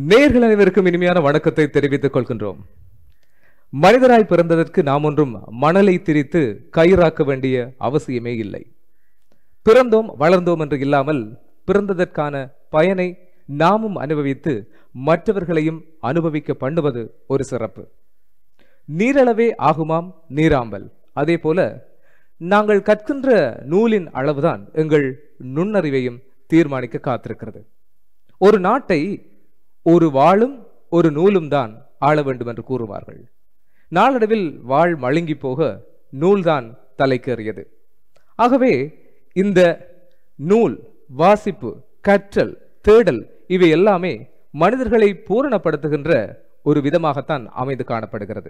நேர்கள் அனைவருக்கும் இனிமையான வணக்கத்தை தெரிவித்துக் கொள்கின்றோம் மனிதராய் பிறந்ததற்கு நாம் ஒன்றும் மணலை திரித்து கயிறாக்க வேண்டிய அவசியமே இல்லை பிறந்தோம் வளர்ந்தோம் என்று இல்லாமல் பிறந்ததற்கான பயனை நாமும் அனுபவித்து மற்றவர்களையும் அனுபவிக்க பண்ணுவது ஒரு சிறப்பு நீரளவே ஆகுமாம் நீராம்பல் அதே போல நாங்கள் கற்கின்ற நூலின் அளவுதான் எங்கள் நுண்ணறிவையும் தீர்மானிக்க காத்திருக்கிறது ஒரு நாட்டை ஒரு வாளும் ஒரு நூலும் தான் ஆள வேண்டும் என்று கூறுவார்கள் நாளடைவில் வாழ் மழுங்கி போக நூல்தான் தலைக்கேறியது ஆகவே இந்த நூல் வாசிப்பு கற்றல் தேடல் இவை எல்லாமே மனிதர்களை பூரணப்படுத்துகின்ற ஒரு விதமாகத்தான் அமைந்து காணப்படுகிறது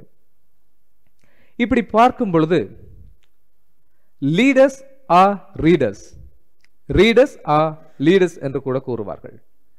இப்படி பார்க்கும் பொழுது லீடர்ஸ் ஆ ரீடர்ஸ் ரீடர்ஸ் ஆ லீடர்ஸ் என்று கூட கூறுவார்கள்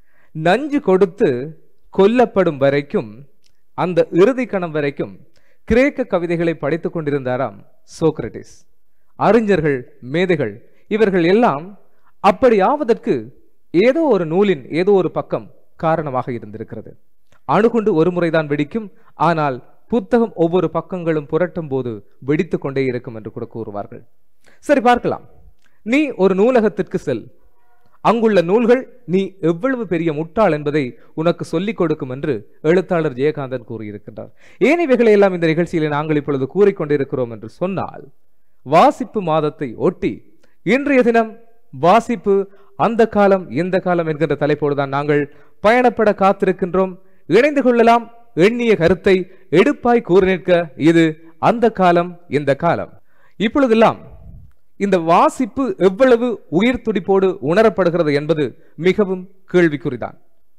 நஞ்சு கொடுத்து கொல்லப்படும் வரைக்கும் அந்த இறுதி கணம் வரைக்கும் கிரேக்க கவிதைகளை படித்துக் கொண்டிருந்தாராம் சோக்ரட்டிஸ் அறிஞர்கள் மேதைகள் இவர்கள் எல்லாம் அப்படி ஆவதற்கு ஏதோ ஒரு நூலின் ஏதோ ஒரு பக்கம் காரணமாக இருந்திருக்கிறது அணுகுண்டு ஒரு முறைதான் வெடிக்கும் ஆனால் புத்தகம் ஒவ்வொரு பக்கங்களும் புரட்டும் போது வெடித்து கொண்டே இருக்கும் என்று கூட கூறுவார்கள் சரி பார்க்கலாம் நீ ஒரு நூலகத்திற்கு செல் அங்குள்ள நூல்கள் நீ எவ்வளவு பெரிய முட்டாள் என்பதை உனக்கு சொல்லிக் கொடுக்கும் என்று எழுத்தாளர் ஜெயகாந்தன் கூறியிருக்கின்றார் ஏன் இவைகளை எல்லாம் இந்த நிகழ்ச்சியிலே நாங்கள் இப்பொழுது கூறிக்கொண்டிருக்கிறோம் என்று சொன்னால் வாசிப்பு மாதத்தை ஒட்டி இன்றைய தினம் வாசிப்பு அந்த காலம் இந்த காலம் என்கின்ற தலைப்போடு தான் நாங்கள் பயணப்பட காத்திருக்கின்றோம் இணைந்து கொள்ளலாம் எண்ணிய கருத்தை எடுப்பாய் கூறி நிற்க இது அந்த காலம் இந்த காலம் இப்பொழுதெல்லாம் இந்த வாசிப்பு எவ்வளவு உயிர் துடிப்போடு உணரப்படுகிறது என்பது மிகவும் கேள்விக்குறிதான்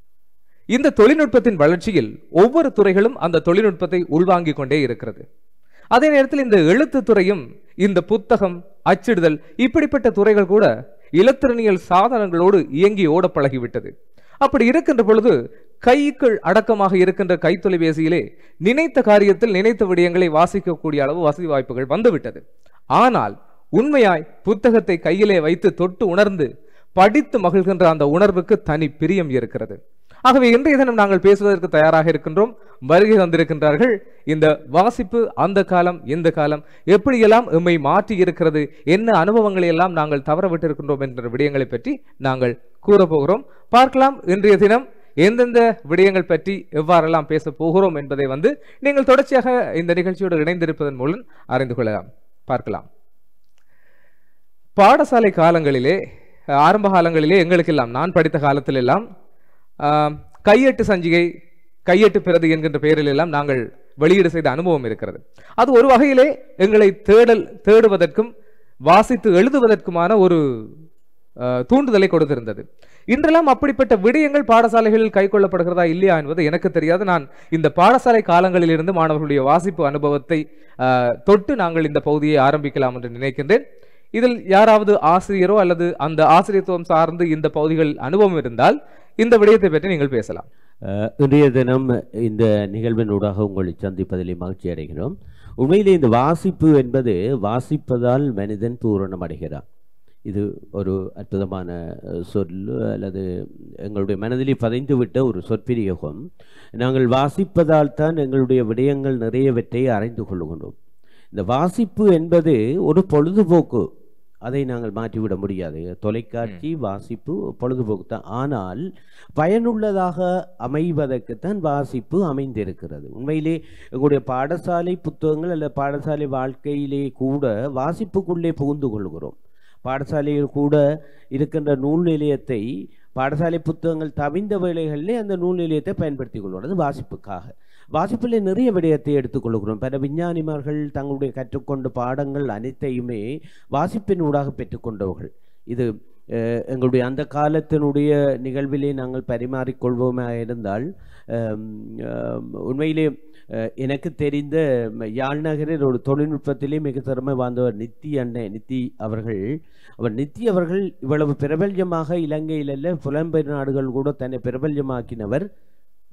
இந்த தொழில்நுட்பத்தின் வளர்ச்சியில் ஒவ்வொரு துறைகளும் அந்த தொழில்நுட்பத்தை உள்வாங்கிக் கொண்டே இருக்கிறது அதே நேரத்தில் இந்த எழுத்து துறையும் இந்த புத்தகம் அச்சிடுதல் இப்படிப்பட்ட துறைகள் கூட இலத்திரனியல் சாதனங்களோடு இயங்கி ஓட பழகிவிட்டது அப்படி இருக்கின்ற பொழுது கைக்குள் அடக்கமாக இருக்கின்ற கைத்தொலைபேசியிலே நினைத்த காரியத்தில் நினைத்த விடயங்களை வாசிக்கக்கூடிய அளவு வசதி வாய்ப்புகள் வந்துவிட்டது ஆனால் உண்மையாய் புத்தகத்தை கையிலே வைத்து தொட்டு உணர்ந்து படித்து மகிழ்கின்ற அந்த உணர்வுக்கு தனி பிரியம் இருக்கிறது ஆகவே இன்றைய தினம் நாங்கள் பேசுவதற்கு தயாராக இருக்கின்றோம் வருகை தந்திருக்கின்றார்கள் இந்த வாசிப்பு அந்த காலம் இந்த காலம் எப்படியெல்லாம் எம்மை மாற்றி இருக்கிறது என்ன அனுபவங்களை எல்லாம் நாங்கள் தவறவிட்டிருக்கின்றோம் என்ற விடயங்களை பற்றி நாங்கள் கூறப்போகிறோம் பார்க்கலாம் இன்றைய தினம் எந்தெந்த விடயங்கள் பற்றி எவ்வாறெல்லாம் பேச போகிறோம் என்பதை வந்து நீங்கள் தொடர்ச்சியாக இந்த நிகழ்ச்சியோடு இணைந்திருப்பதன் மூலம் அறிந்து கொள்ளலாம் பார்க்கலாம் பாடசாலை காலங்களிலே ஆரம்ப காலங்களிலே எங்களுக்கெல்லாம் நான் படித்த காலத்தில் எல்லாம் கையெட்டு சஞ்சிகை கையெட்டு பிரதி என்கின்ற பெயரில் எல்லாம் நாங்கள் வெளியீடு செய்த அனுபவம் இருக்கிறது அது ஒரு வகையிலே எங்களை தேடல் தேடுவதற்கும் வாசித்து எழுதுவதற்குமான ஒரு தூண்டுதலை கொடுத்திருந்தது இன்றெல்லாம் அப்படிப்பட்ட விடயங்கள் பாடசாலைகளில் கைக்கொள்ளப்படுகிறதா இல்லையா என்பது எனக்கு தெரியாது நான் இந்த பாடசாலை காலங்களில் இருந்து மாணவர்களுடைய வாசிப்பு அனுபவத்தை தொட்டு நாங்கள் இந்த பகுதியை ஆரம்பிக்கலாம் என்று நினைக்கின்றேன் இதில் யாராவது ஆசிரியரோ அல்லது அந்த ஆசிரியத்துவம் சார்ந்து இந்த பகுதிகள் அனுபவம் இருந்தால் இந்த விடயத்தை பற்றி நீங்கள் பேசலாம் இன்றைய தினம் இந்த நிகழ்வின் ஊடாக உங்களை சந்திப்பதிலே மகிழ்ச்சி அடைகிறோம் உண்மையிலே இந்த வாசிப்பு என்பது வாசிப்பதால் மனிதன் பூரணம் அடைகிறான் இது ஒரு அற்புதமான சொல் அல்லது எங்களுடைய மனதிலே பதிந்துவிட்ட ஒரு சொற்பிரயோகம் நாங்கள் வாசிப்பதால் தான் எங்களுடைய விடயங்கள் நிறையவற்றை அறிந்து கொள்ளுகின்றோம் இந்த வாசிப்பு என்பது ஒரு பொழுதுபோக்கு அதை நாங்கள் மாற்றிவிட முடியாது தொலைக்காட்சி வாசிப்பு பொழுதுபோக்கு தான் ஆனால் பயனுள்ளதாக அமைவதற்குத்தான் வாசிப்பு அமைந்திருக்கிறது உண்மையிலே எங்களுடைய பாடசாலை புத்தகங்கள் அல்லது பாடசாலை வாழ்க்கையிலே கூட வாசிப்புக்குள்ளே புகுந்து கொள்கிறோம் பாடசாலையில் கூட இருக்கின்ற நூல் நிலையத்தை பாடசாலை புத்தகங்கள் தவிந்த வேலைகளிலே அந்த நூல் நிலையத்தை பயன்படுத்தி கொள்வது வாசிப்புக்காக வாசிப்பில் நிறைய விடயத்தை எடுத்துக்கொள்கிறோம் பல விஞ்ஞானிமார்கள் தங்களுடைய கற்றுக்கொண்ட பாடங்கள் அனைத்தையுமே வாசிப்பின் ஊடாக பெற்றுக்கொண்டவர்கள் இது எங்களுடைய அந்த காலத்தினுடைய நிகழ்விலே நாங்கள் பரிமாறிக்கொள்வோமே இருந்தால் உண்மையிலே எனக்கு தெரிந்த யாழ்நகரில் ஒரு தொழில்நுட்பத்திலே மிக திறமை வாழ்ந்தவர் நித்தி அண்ணன் நித்தி அவர்கள் அவர் நித்தி அவர்கள் இவ்வளவு பிரபல்யமாக இலங்கையில் அல்ல புலம்பெயர் நாடுகள் கூட தன்னை பிரபல்யமாக்கினவர்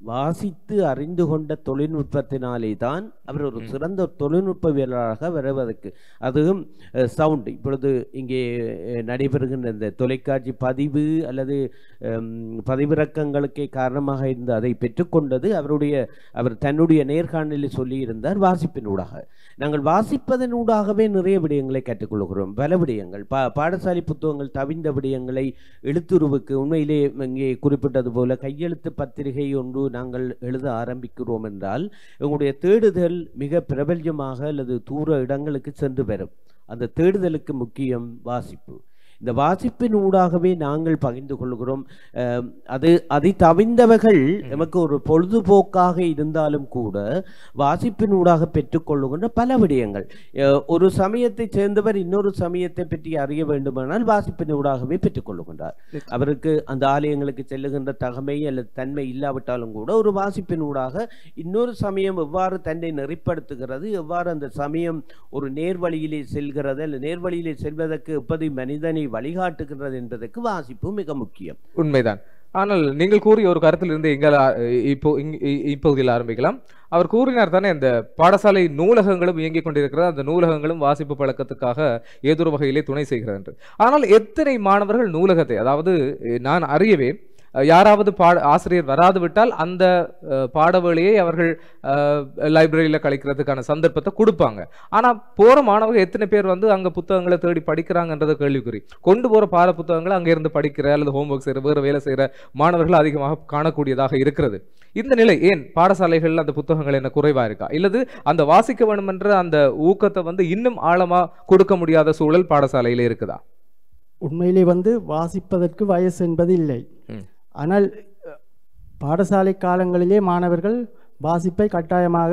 வாசித்து அறிந்து கொண்ட தொழில்நுட்பத்தினாலே தான் அவர் ஒரு சிறந்த தொழில்நுட்பவியலாளராக வருவதற்கு அதுவும் சவுண்ட் இப்பொழுது இங்கே அஹ், நடைபெறுகின்ற இந்த தொலைக்காட்சி பதிவு அல்லது ஹம், பதிவிறக்கங்களுக்கே காரணமாக இருந்து அதை பெற்றுக்கொண்டது அவருடைய அவர் தன்னுடைய நேர்காணலில் சொல்லியிருந்தார் வாசிப்பினூடாக நாங்கள் வாசிப்பதனூடாகவே நிறைய விடயங்களை கற்றுக்கொள்கிறோம் பல விடயங்கள் பா பாடசாலை புத்தகங்கள் தவிந்த விடயங்களை எழுத்துருவுக்கு உண்மையிலே இங்கே குறிப்பிட்டது போல கையெழுத்து பத்திரிகை ஒன்று நாங்கள் எழுத ஆரம்பிக்கிறோம் என்றால் எங்களுடைய தேடுதல் மிக பிரபல்யமாக அல்லது தூர இடங்களுக்கு சென்று பெறும் அந்த தேடுதலுக்கு முக்கியம் வாசிப்பு இந்த வாசிப்பின் ஊடாகவே நாங்கள் பகிர்ந்து கொள்கிறோம் அஹ், அது அதை தவிந்தவர்கள் நமக்கு ஒரு பொழுதுபோக்காக இருந்தாலும் கூட வாசிப்பின் ஊடாக பெற்றுக்கொள்ளுகின்ற பல விடயங்கள் அஹ், ஒரு சமயத்தை சேர்ந்தவர் இன்னொரு சமயத்தை பற்றி அறிய வேண்டுமானால் வாசிப்பின் ஊடாகவே பெற்றுக்கொள்ளுகின்றார் அவருக்கு அந்த ஆலயங்களுக்கு செல்லுகின்ற தகமை அல்லது தன்மை இல்லாவிட்டாலும் கூட ஒரு வாசிப்பின் ஊடாக இன்னொரு சமயம் எவ்வாறு தன்னை நெறிப்படுத்துகிறது எவ்வாறு அந்த சமயம் ஒரு நேர்வழியிலே செல்கிறது அல்லது நேர்வழியிலே செல்வதற்கு எப்படி மனிதனை வழிகாட்டுகிறது என்பதற்கு வாசிப்பு மிக முக்கியம் உண்மைதான் ஆனால் நீங்கள் கூறிய ஒரு கருத்திலிருந்து எங்கள் இப்போ இங்- இ- இப்பகுதியில் ஆரம்பிக்கலாம் அவர் கூறினார் தானே இந்த பாடசாலை நூலகங்களும் இயங்கிக் கொண்டிருக்கிறது அந்த நூலகங்களும் வாசிப்பு பழக்கத்துக்காக ஏதொரு வகையிலே துணை செய்கிறது என்று ஆனால் எத்தனை மாணவர்கள் நூலகத்தை அதாவது அஹ், நான் அறியவே அஹ், யாராவது பாட ஆசிரியர் வராது விட்டால் அந்த அஹ், பாடவேளையை அவர்கள் லைப்ரரியில் கழிக்கிறதுக்கான சந்தர்ப்பத்தை கொடுப்பாங்க ஆனால் போகிற மாணவர்கள் எத்தனை பேர் வந்து அங்கே புத்தகங்களை தேடி படிக்கிறாங்கன்றது கேள்விக்குறி கொண்டு போகிற பாட புத்தகங்களை அங்கே இருந்து படிக்கிற அல்லது ஹோம்ஒர்க் செய்கிற வேறு வேலை செய்கிற மாணவர்கள் அதிகமாக காணக்கூடியதாக இருக்கிறது இந்த நிலை ஏன் பாடசாலைகளில் அந்த புத்தகங்கள் என்ன குறைவாக இருக்கா இல்லது அந்த வாசிக்க வேண்டுமென்ற அந்த ஊக்கத்தை வந்து இன்னும் ஆழமாக கொடுக்க முடியாத சூழல் பாடசாலையில் இருக்குதா உண்மையிலே வந்து வாசிப்பதற்கு வயசு என்பது இல்லை ம். ஆனால் அஹ், பாடசாலை காலங்களிலே மாணவர்கள் வாசிப்பை கட்டாயமாக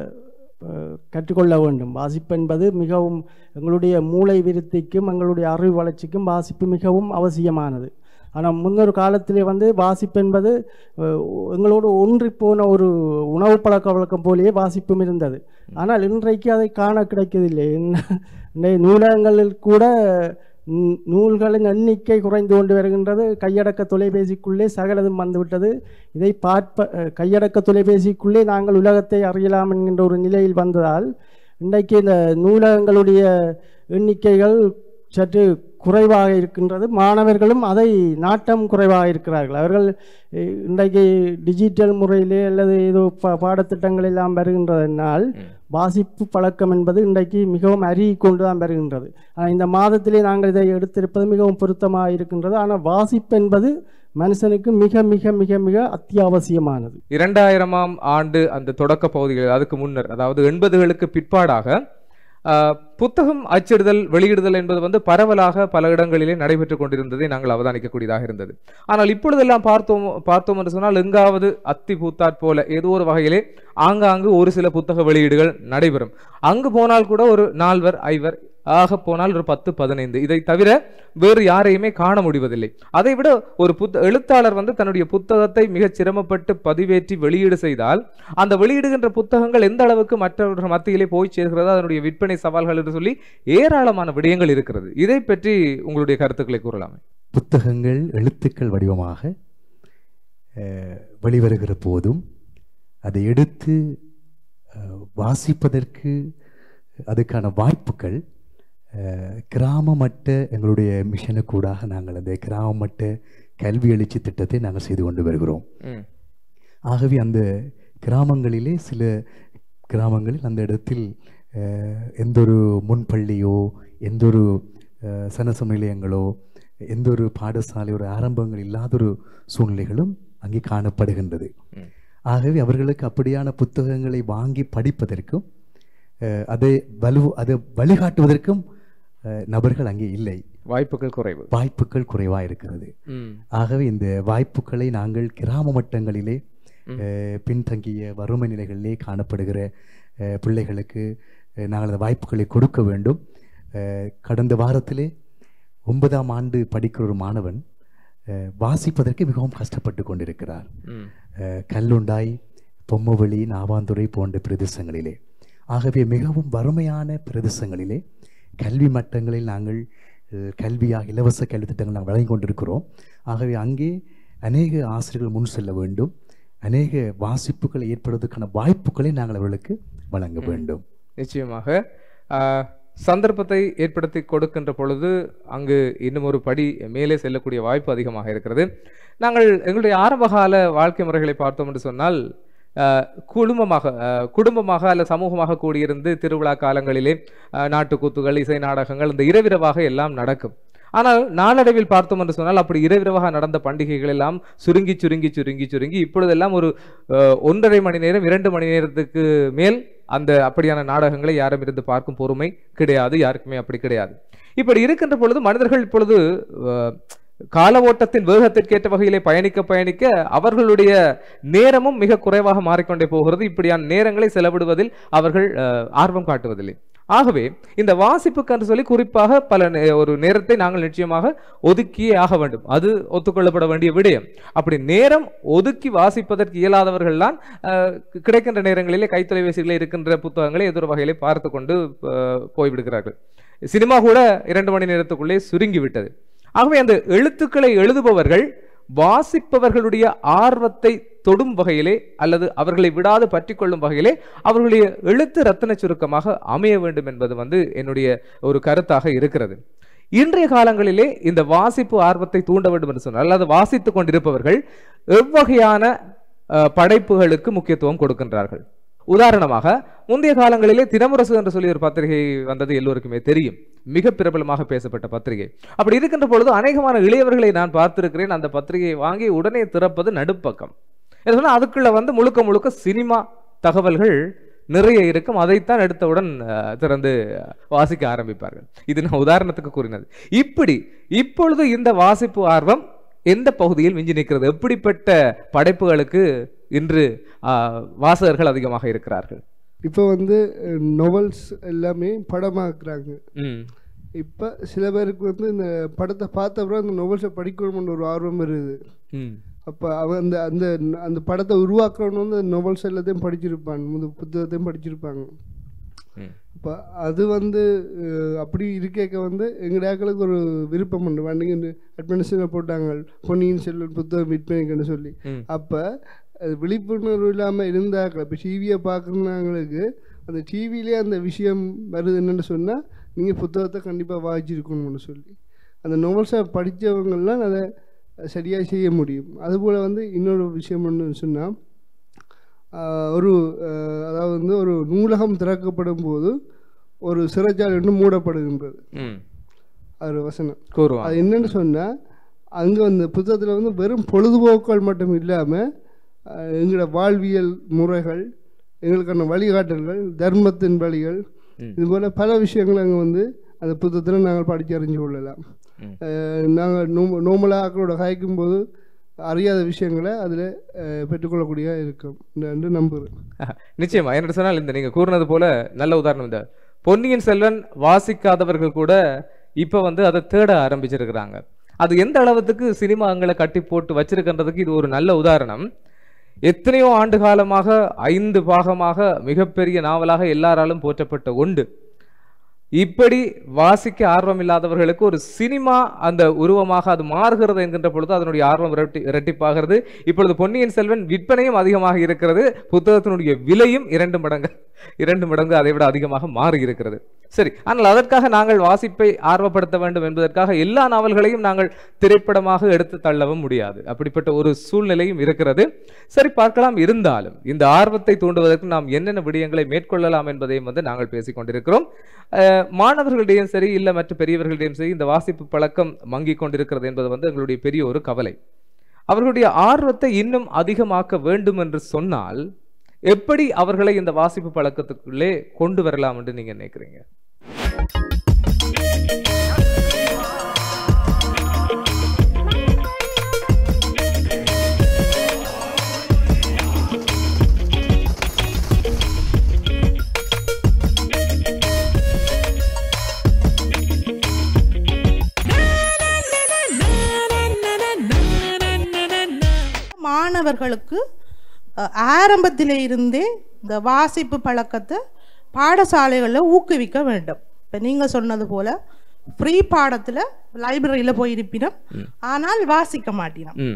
அஹ், கற்றுக்கொள்ள வேண்டும் வாசிப்பு என்பது மிகவும் எங்களுடைய மூளை விருத்திக்கும் எங்களுடைய அறிவு வளர்ச்சிக்கும் வாசிப்பு மிகவும் அவசியமானது ஆனால் முன்னொரு காலத்திலே வந்து வாசிப்பு என்பது அஹ், எங்களோடு ஒன்றி போன ஒரு உணவு பழக்க வழக்கம் போலேயே வாசிப்பும் இருந்தது ஆனால் இன்றைக்கு அதை காண கிடைக்கவில்லை இன்ன- இன்றைய நூலகங்களில் கூட நூ- நூல்களின் எண்ணிக்கை குறைந்து கொண்டு வருகின்றது கையடக்க தொலைபேசிக்குள்ளே சகலதும் வந்துவிட்டது இதை பார்ப்ப அஹ், கையடக்க தொலைபேசிக்குள்ளே நாங்கள் உலகத்தை அறியலாம் என்கின்ற ஒரு நிலையில் வந்ததால் இன்றைக்கு இந்த நூலகங்களுடைய எண்ணிக்கைகள் சற்று குறைவாக இருக்கின்றது மாணவர்களும் அதை நாட்டம் குறைவாக இருக்கிறார்கள் அவர்கள் அஹ், இன்றைக்கு டிஜிட்டல் முறையிலே அல்லது ஏதோ பா பாடத்திட்டங்கள் எல்லாம் வருகின்றதனால் வாசிப்பு பழக்கம் என்பது இன்றைக்கு மிகவும் அருகி கொண்டு தான் வருகின்றது ஆனால் இந்த மாதத்திலே நாங்கள் இதை எடுத்திருப்பது மிகவும் பொருத்தமாக இருக்கின்றது ஆனால் வாசிப்பு என்பது மனுஷனுக்கு மிக மிக மிக மிக அத்தியாவசியமானது இரண்டாயிரமாம் ஆண்டு அந்த தொடக்க பகுதிகள் அதுக்கு முன்னர் அதாவது எண்பதுகளுக்கு பிற்பாடாக ஆஹ், புத்தகம் அச்சிடுதல் வெளியிடுதல் என்பது வந்து பரவலாக பல இடங்களிலே நடைபெற்று கொண்டிருந்ததை நாங்கள் அவதானிக்கக்கூடியதாக இருந்தது ஆனால் இப்பொழுதெல்லாம் பார்த்தோம் பார்த்தோம் என்று சொன்னால் எங்காவது அத்தி பூத்தாற் போல ஏதோ ஒரு வகையிலே ஆங்காங்கு ஒரு சில புத்தக வெளியீடுகள் நடைபெறும் அங்கு போனால் கூட ஒரு நால்வர் ஐவர் ஆக போனால் ஒரு பத்து பதினைந்து இதை தவிர வேறு யாரையுமே காண முடிவதில்லை அதை விட ஒரு புத்த எழுத்தாளர் வந்து தன்னுடைய புத்தகத்தை மிகச் சிரமப்பட்டு பதிவேற்றி வெளியீடு செய்தால் அந்த வெளியிடுகின்ற புத்தகங்கள் எந்த அளவுக்கு மற்றவர்கள் மத்தியிலே போய் சேர்கிறது அதனுடைய விற்பனை சவால்கள் என்று சொல்லி ஏராளமான விடயங்கள் இருக்கிறது இதை பற்றி உங்களுடைய கருத்துக்களை கூறலாமே புத்தகங்கள் எழுத்துக்கள் வடிவமாக அஹ், வெளிவருகிற போதும் அதை எடுத்து அஹ், வாசிப்பதற்கு அதுக்கான வாய்ப்புகள் அஹ், கிராம மட்ட எங்களுடைய மிஷனுக்கூடாக நாங்கள் அந்த கிராம மட்ட கல்வி எழுச்சி திட்டத்தை நாங்கள் செய்து கொண்டு வருகிறோம் ம். ஆகவே அந்த கிராமங்களிலே சில கிராமங்களில் அந்த இடத்தில் அஹ், எந்த ஒரு முன்பள்ளியோ எந்த ஒரு அஹ், சனச நிலையங்களோ எந்த ஒரு பாடசாலை ஒரு ஆரம்பங்கள் இல்லாத ஒரு சூழ்நிலைகளும் அங்கே காணப்படுகின்றது ம். ஆகவே அவர்களுக்கு அப்படியான புத்தகங்களை வாங்கி படிப்பதற்கும் அஹ், அதை வலு அதை வழிகாட்டுவதற்கும் அஹ், நபர்கள் அங்கே இல்லை வாய்ப்புகள் குறைவு வாய்ப்புகள் குறைவாக இருக்கிறது ம். ஆகவே இந்த வாய்ப்புகளை நாங்கள் கிராம மட்டங்களிலே அஹ், பின்தங்கிய வறுமை நிலைகளிலே காணப்படுகிற அஹ், பிள்ளைகளுக்கு அஹ், நாங்கள் அந்த வாய்ப்புகளை கொடுக்க வேண்டும் அஹ், கடந்த வாரத்திலே ஒன்பதாம் ஆண்டு படிக்கிற ஒரு மாணவன் அஹ், வாசிப்பதற்கு மிகவும் கஷ்டப்பட்டு கொண்டிருக்கிறார் ம். அஹ், கல்லுண்டாய் பொம்மவெளி நாவாந்துறை போன்ற பிரதேசங்களிலே ஆகவே மிகவும் வறுமையான பிரதேசங்களிலே கல்வி மட்டங்களில் நாங்கள் அஹ், கல்வியாக இலவச கல்வி திட்டங்கள் நாங்கள் வழங்கி கொண்டிருக்கிறோம் ஆகவே அங்கே அநேக ஆசிரியர்கள் முன் செல்ல வேண்டும் அநேக வாசிப்புகள் ஏற்படுவதற்கான வாய்ப்புகளை நாங்கள் அவர்களுக்கு வழங்க வேண்டும் நிச்சயமாக ஆஹ், சந்தர்ப்பத்தை ஏற்படுத்தி கொடுக்கின்ற பொழுது அங்கு இன்னும் ஒரு படி மேலே செல்லக்கூடிய வாய்ப்பு அதிகமாக இருக்கிறது நாங்கள் எங்களுடைய ஆரம்பகால வாழ்க்கை முறைகளை பார்த்தோம் என்று சொன்னால் ஆஹ், குடும்பமாக ஆஹ், குடும்பமாக அல்ல சமூகமாக கூடியிருந்து திருவிழா காலங்களிலே ஆஹ், நாட்டுக்கூத்துகள் இசை நாடகங்கள் இந்த இரவிரவாக எல்லாம் நடக்கும் ஆனால் நாளடைவில் பார்த்தோம் என்று சொன்னால் அப்படி இரவிரவாக நடந்த பண்டிகைகள் எல்லாம் சுருங்கி சுருங்கி சுருங்கி சுருங்கி இப்பொழுதெல்லாம் ஒரு அஹ், ஒன்றரை மணி நேரம் இரண்டு மணி நேரத்துக்கு மேல் அந்த அப்படியான நாடகங்களை யாரும் இருந்து பார்க்கும் பொறுமை கிடையாது யாருக்குமே அப்படி கிடையாது இப்படி இருக்கின்ற பொழுது மனிதர்கள் இப்பொழுது அஹ், கால ஓட்டத்தின் வேகத்திற்கேற்ற வகையிலே பயணிக்க பயணிக்க அவர்களுடைய நேரமும் மிக குறைவாக மாறிக்கொண்டே போகிறது இப்படியான நேரங்களை செலவிடுவதில் அவர்கள் அஹ், ஆர்வம் காட்டுவதில்லை ஆகவே இந்த வாசிப்புக்கு என்று சொல்லி குறிப்பாக பல நே- ஒரு நேரத்தை நாங்கள் நிச்சயமாக ஒதுக்கியே ஆக வேண்டும் அது ஒத்துக்கொள்ளப்பட வேண்டிய விடயம் அப்படி நேரம் ஒதுக்கி வாசிப்பதற்கு இயலாதவர்கள்தான் அஹ், கி- கிடைக்கின்ற நேரங்களிலே கைத்தொலைபேசிகளில் இருக்கின்ற புத்தகங்களை ஏதோ ஒரு வகையிலே பார்த்து கொண்டு அஹ், போய்விடுகிறார்கள் சினிமா கூட இரண்டு மணி நேரத்துக்குள்ளே சுருங்கி விட்டது ஆகவே அந்த எழுத்துக்களை எழுதுபவர்கள் வாசிப்பவர்களுடைய ஆர்வத்தை தொடும் வகையிலே அல்லது அவர்களை விடாது பற்றிக்கொள்ளும் வகையிலே அவர்களுடைய எழுத்து ரத்தின சுருக்கமாக அமைய வேண்டும் என்பது வந்து என்னுடைய ஒரு கருத்தாக இருக்கிறது இன்றைய காலங்களிலே இந்த வாசிப்பு ஆர்வத்தை தூண்ட வேண்டும் என்று சொன்னால் அல்லது வாசித்துக் கொண்டிருப்பவர்கள் எவ்வகையான அஹ், படைப்புகளுக்கு முக்கியத்துவம் கொடுக்கின்றார்கள் உதாரணமாக முந்தைய காலங்களிலே தினமுரசு என்று சொல்லி ஒரு பத்திரிகை வந்தது எல்லோருக்குமே தெரியும் மிக பிரபலமாக பேசப்பட்ட பத்திரிகை அப்படி இருக்கின்ற பொழுது அநேகமான இளையவர்களை நான் பார்த்திருக்கிறேன் அந்த பத்திரிகையை வாங்கி உடனே திறப்பது நடுப்பக்கம் என்ன சொன்னா அதுக்குள்ள வந்து முழுக்க முழுக்க சினிமா தகவல்கள் நிறைய இருக்கும் அதைத்தான் எடுத்தவுடன் அஹ், திறந்து வாசிக்க ஆரம்பிப்பார்கள் இது நான் உதாரணத்துக்கு கூறினது இப்படி இப்பொழுது இந்த வாசிப்பு ஆர்வம் எந்த பகுதியில் மிஞ்சி நிற்கிறது எப்படிப்பட்ட படைப்புகளுக்கு இன்று ஆஹ், வாசகர்கள் அதிகமாக இருக்கிறார்கள் இப்போ வந்து நொவல்ஸ் எல்லாமே படமாக்குறாங்க ம் இப்போ சில பேருக்கு வந்து இந்த படத்தை பார்த்த அப்புறம் அந்த நொவல்ஸை படிக்கணும்னு ஒரு ஆர்வம் இருக்குது ம் அப்போ அவன் அந்த அந்த அந்த படத்தை உருவாக்கணும் வந்து நொவல்ஸ் எல்லாத்தையும் படிச்சிருப்பான் இந்த புத்தகத்தையும் படிச்சிருப்பாங்க ம் இப்போ அது வந்து அஹ், அப்படி இருக்கேக்க வந்து எங்கடாக்களுக்கு ஒரு விருப்பம் உண்டு வண்டிங்க அட்மினிஸ்ட்ரேஷன் போட்டாங்க பொன்னியின் செல்வன் புத்தகம் விற்பனைக்குன்னு சொல்லி ம். அப்போ அது விழிப்புணர்வு இல்லாமல் இருந்தாக்கள் இப்போ டிவியை பார்க்குறவங்களுக்கு அந்த டிவிலே அந்த விஷயம் வருது என்னன்னு சொன்னால் நீங்கள் புத்தகத்தை கண்டிப்பாக வாசிச்சிருக்கணும்னு சொல்லி அந்த நோவல்ஸை படித்தவங்கெல்லாம் அதை சரியாக செய்ய முடியும் அதுபோல் வந்து இன்னொரு விஷயம் ஒன்று சொன்னால் ஆஹ் ஒரு ஆஹ் அதாவது வந்து ஒரு நூலகம் திறக்கப்படும் போது ஒரு சிறைச்சாலை ஒன்று மூடப்படுகின்றது ம் அது ஒரு வசனம் கூறுவான் அது என்னன்னு சொன்னால் அங்கே அந்த புத்தகத்தில் வந்து வெறும் பொழுதுபோக்குகள் மட்டும் இல்லாமல் எங்களோட வாழ்வியல் முறைகள் எங்களுக்கான வழிகாட்டல்கள் தர்மத்தின் வழிகள் ம். இது போல் பல விஷயங்கள் அங்கே வந்து அந்த புத்தகத்தில் நாங்கள் படித்து அறிஞ்சு கொள்ளலாம் ம். நாங்கள் நோ நோமலாக ஆக்களோட காய்க்கும் போது அறியாத விஷயங்களை அதில் பெற்றுக்கொள்ளக்கூடிய இருக்கும் என்று நம்புகிறேன் ஆஹா, நிச்சயமா என்ன சொன்னால் இந்த நீங்க கூறினது போல நல்ல உதாரணம் இந்த பொன்னியின் செல்வன் வாசிக்காதவர்கள் கூட இப்ப வந்து அதை தேட ஆரம்பிச்சிருக்கிறாங்க அது எந்த அளவுக்கு சினிமாங்களை கட்டி போட்டு வச்சிருக்கின்றதுக்கு இது ஒரு நல்ல உதாரணம் எத்தனையோ ஆண்டு காலமாக ஐந்து பாகமாக மிகப்பெரிய நாவலாக எல்லாராலும் போற்றப்பட்ட ஒன்று இப்படி வாசிக்க ஆர்வம் இல்லாதவர்களுக்கு ஒரு சினிமா அந்த உருவமாக அது மாறுகிறது என்கின்ற பொழுது அதனுடைய ஆர்வம் இரட்டி இரட்டிப்பாகிறது இப்பொழுது பொன்னியின் செல்வன் விற்பனையும் அதிகமாக இருக்கிறது புத்தகத்தினுடைய விலையும் இரண்டு மடங்கு இரண்டு மடங்கு அதை விட அதிகமாக மாறி இருக்கிறது சரி ஆனால் அதற்காக நாங்கள் வாசிப்பை ஆர்வப்படுத்த வேண்டும் என்பதற்காக எல்லா நாவல்களையும் நாங்கள் திரைப்படமாக எடுத்து தள்ளவும் முடியாது அப்படிப்பட்ட ஒரு சூழ்நிலையும் இருக்கிறது சரி பார்க்கலாம் இருந்தாலும் இந்த ஆர்வத்தை தூண்டுவதற்கு நாம் என்னென்ன விடயங்களை மேற்கொள்ளலாம் என்பதையும் வந்து நாங்கள் பேசிக் கொண்டிருக்கிறோம் அஹ், மாணவர்களிடையும் சரி இல்லை மற்ற பெரியவர்களிடையும் சரி இந்த வாசிப்பு பழக்கம் மங்கிக் கொண்டிருக்கிறது என்பது வந்து எங்களுடைய பெரிய ஒரு கவலை அவர்களுடைய ஆர்வத்தை இன்னும் அதிகமாக்க வேண்டும் என்று சொன்னால் எப்படி அவர்களை இந்த வாசிப்பு பழக்கத்துக்குள்ளே கொண்டு வரலாம் என்று நீங்க நினைக்கிறீங்க மாணவர்களுக்கு அஹ், ஆரம்பத்திலே இருந்தே இந்த வாசிப்பு பழக்கத்தை பாடசாலைகளில் ஊக்குவிக்க வேண்டும் இப்போ நீங்கள் சொன்னது போல ஃப்ரீ பாடத்தில் லைப்ரரியில் போயிருப்பினோம் ஆனால் வாசிக்க மாட்டினோம் ம்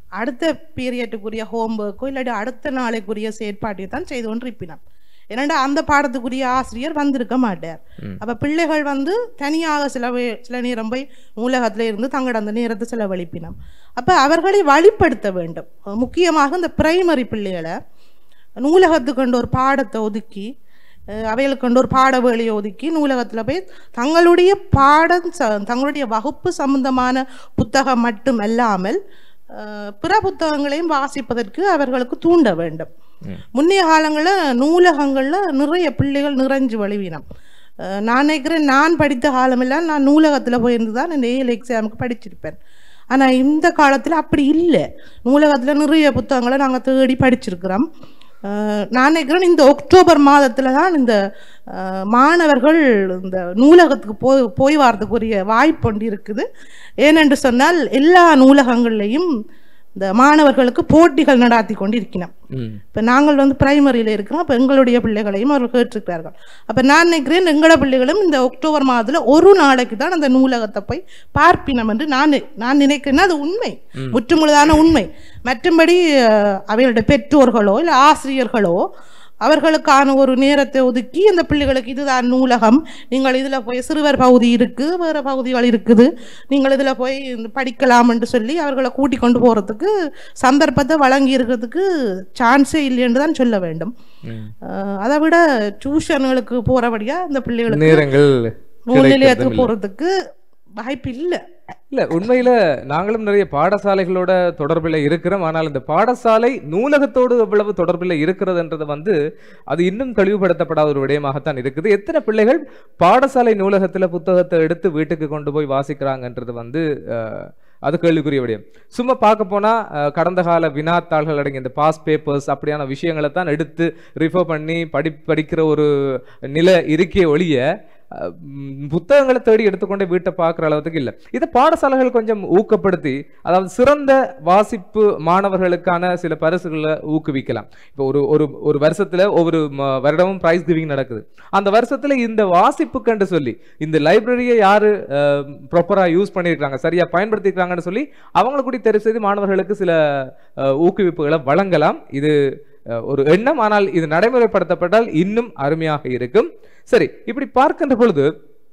அடுத்த பீரியட்டுக்குரிய ஹோம்ஒர்க்கோ இல்லாட்டி அடுத்த நாளைக்குரிய செயற்பாட்டை தான் செய்து கொண்டிருப்பினான் ஏன்னாண்டா அந்த பாடத்துக்குரிய ஆசிரியர் வந்திருக்க மாட்டார் அப்ப பிள்ளைகள் வந்து தனியாக சில வே- சில நேரம் போய் நூலகத்துல இருந்து தங்களோட அந்த நேரத்தை செலவழிப்பினோம் அப்ப அவர்களை வழிப்படுத்த வேண்டும் முக்கியமாக இந்த பிரைமரி பிள்ளைகளை நூலகத்துக்கு கொண்டு ஒரு பாடத்தை ஒதுக்கி அஹ், அவைகளுக்கு கொண்டு ஒரு பாட வேலையை ஒதுக்கி நூலகத்தில் போய் தங்களுடைய பாடம் ச- தங்களுடைய வகுப்பு சம்பந்தமான புத்தகம் மட்டும் அல்லாமல் அஹ், பிற புத்தகங்களையும் வாசிப்பதற்கு அவர்களுக்கு தூண்ட வேண்டும் முன்னைய காலங்களில் நூலகங்களில் நிறைய பிள்ளைகள் நிறைஞ்சு வழிவினம் அஹ், நான் நினைக்கிறேன் நான் படித்த காலமெல்லாம் நான் நூலகத்தில் போயிருந்து தான் இந்த ஏஎல் எக்ஸாமுக்கு படிச்சிருப்பேன் ஆனால் இந்த காலத்தில் அப்படி இல்லை நூலகத்தில் நிறைய புத்தகங்களை நாங்கள் தேடி படிச்சிருக்கிறோம் அஹ், நான் நினைக்கிறேன் இந்த அக்டோபர் மாதத்தில் தான் இந்த அஹ், மாணவர்கள் இந்த நூலகத்துக்கு போய் போய் வரதுக்குரிய வாய்ப்பு ஒன்று இருக்குது ஏனென்று சொன்னால் எல்லா நூலகங்கள்லையும் இந்த மாணவர்களுக்கு போட்டிகள் நடாத்தி கொண்டு இருக்கிறோம் ம் இப்போ நாங்கள் வந்து பிரைமரியில் இருக்கிறோம் அப்போ எங்களுடைய பிள்ளைகளையும் அவர்கள் கேட்டிருக்கிறார்கள் அப்போ நான் நினைக்கிறேன் எங்களோட பிள்ளைகளும் இந்த அக்டோபர் மாதத்தில் ஒரு நாளைக்கு தான் அந்த நூலகத்தை போய் பார்ப்பினம் என்று நான் நி- நான் நினைக்கிறேன்னா அது உண்மை முற்றுமுழுதான உண்மை மற்றும்படி அஹ், அவைகளுடைய பெற்றோர்களோ இல்லை ஆசிரியர்களோ அவர்களுக்கான ஒரு நேரத்தை ஒதுக்கி அந்த பிள்ளைகளுக்கு இதுதான் நூலகம் நீங்கள் இதில் போய் சிறுவர் பகுதி இருக்குது வேறு பகுதிகள் இருக்குது நீங்கள் இதில் போய் இந்த படிக்கலாம் என்று சொல்லி அவர்களை கூட்டி கொண்டு போகிறதுக்கு சந்தர்ப்பத்தை வழங்கி இருக்கிறதுக்கு சான்ஸே இல்லைன்னு தான் சொல்ல வேண்டும் அஹ், அதை விட டியூஷன்களுக்கு போகிறபடியாக இந்த பிள்ளைகளுக்கு நேரங்கள் நூல் நிலையத்துக்கு கிடைக்கிறதும் இல்ல. போகிறதுக்கு வாய்ப்பு இல்லை இல்ல உண்மையில நாங்களும் நிறைய பாடசாலைகளோட தொடர்பில் இருக்கிறோம் ஆனால் இந்த பாடசாலை நூலகத்தோடு எவ்வளவு தொடர்பில் இருக்கிறதுன்றது வந்து அது இன்னும் தெளிவுபடுத்தப்படாத ஒரு விடயமாகத்தான் இருக்குது எத்தனை பிள்ளைகள் பாடசாலை நூலகத்துல புத்தகத்தை எடுத்து வீட்டுக்கு கொண்டு போய் வாசிக்கிறாங்கன்றது வந்து அஹ், அது கேள்விக்குரிய விடயம் சும்மா பார்க்க போனா அஹ், கடந்த கால வினாத்தாள்கள் அடங்கிய இந்த பாஸ் பேப்பர்ஸ் அப்படியான விஷயங்களை தான் எடுத்து ரிஃபர் பண்ணி படி படிக்கிற ஒரு நிலை இருக்கே ஒழிய அஹ், ம், புத்தகங்களை தேடி எடுத்துக்கொண்டே வீட்டை பார்க்குற அளவுக்கு இல்லை இதை பாடசாலைகள் கொஞ்சம் ஊக்கப்படுத்தி அதாவது சிறந்த வாசிப்பு மாணவர்களுக்கான சில பரிசுகளை ஊக்குவிக்கலாம் இப்போ ஒரு ஒரு ஒரு வருஷத்துல ஒவ்வொரு ம- வருடமும் பிரைஸ் கிவிங் நடக்குது அந்த வருஷத்துல இந்த வாசிப்புக்கண்டு சொல்லி இந்த லைப்ரரியை யாரு ப்ராப்பரா யூஸ் பண்ணியிருக்காங்க சரியா பயன்படுத்தியிருக்காங்கன்னு சொல்லி அவங்களை கூடி தெரிவு செய்து மாணவர்களுக்கு சில அஹ், ஊக்குவிப்புகளை வழங்கலாம் இது அஹ், ஒரு எண்ணம் ஆனால் இது நடைமுறைப்படுத்தப்பட்டால் இன்னும் அருமையாக இருக்கும் சரி இப்படி பார்க்கின்ற பொழுது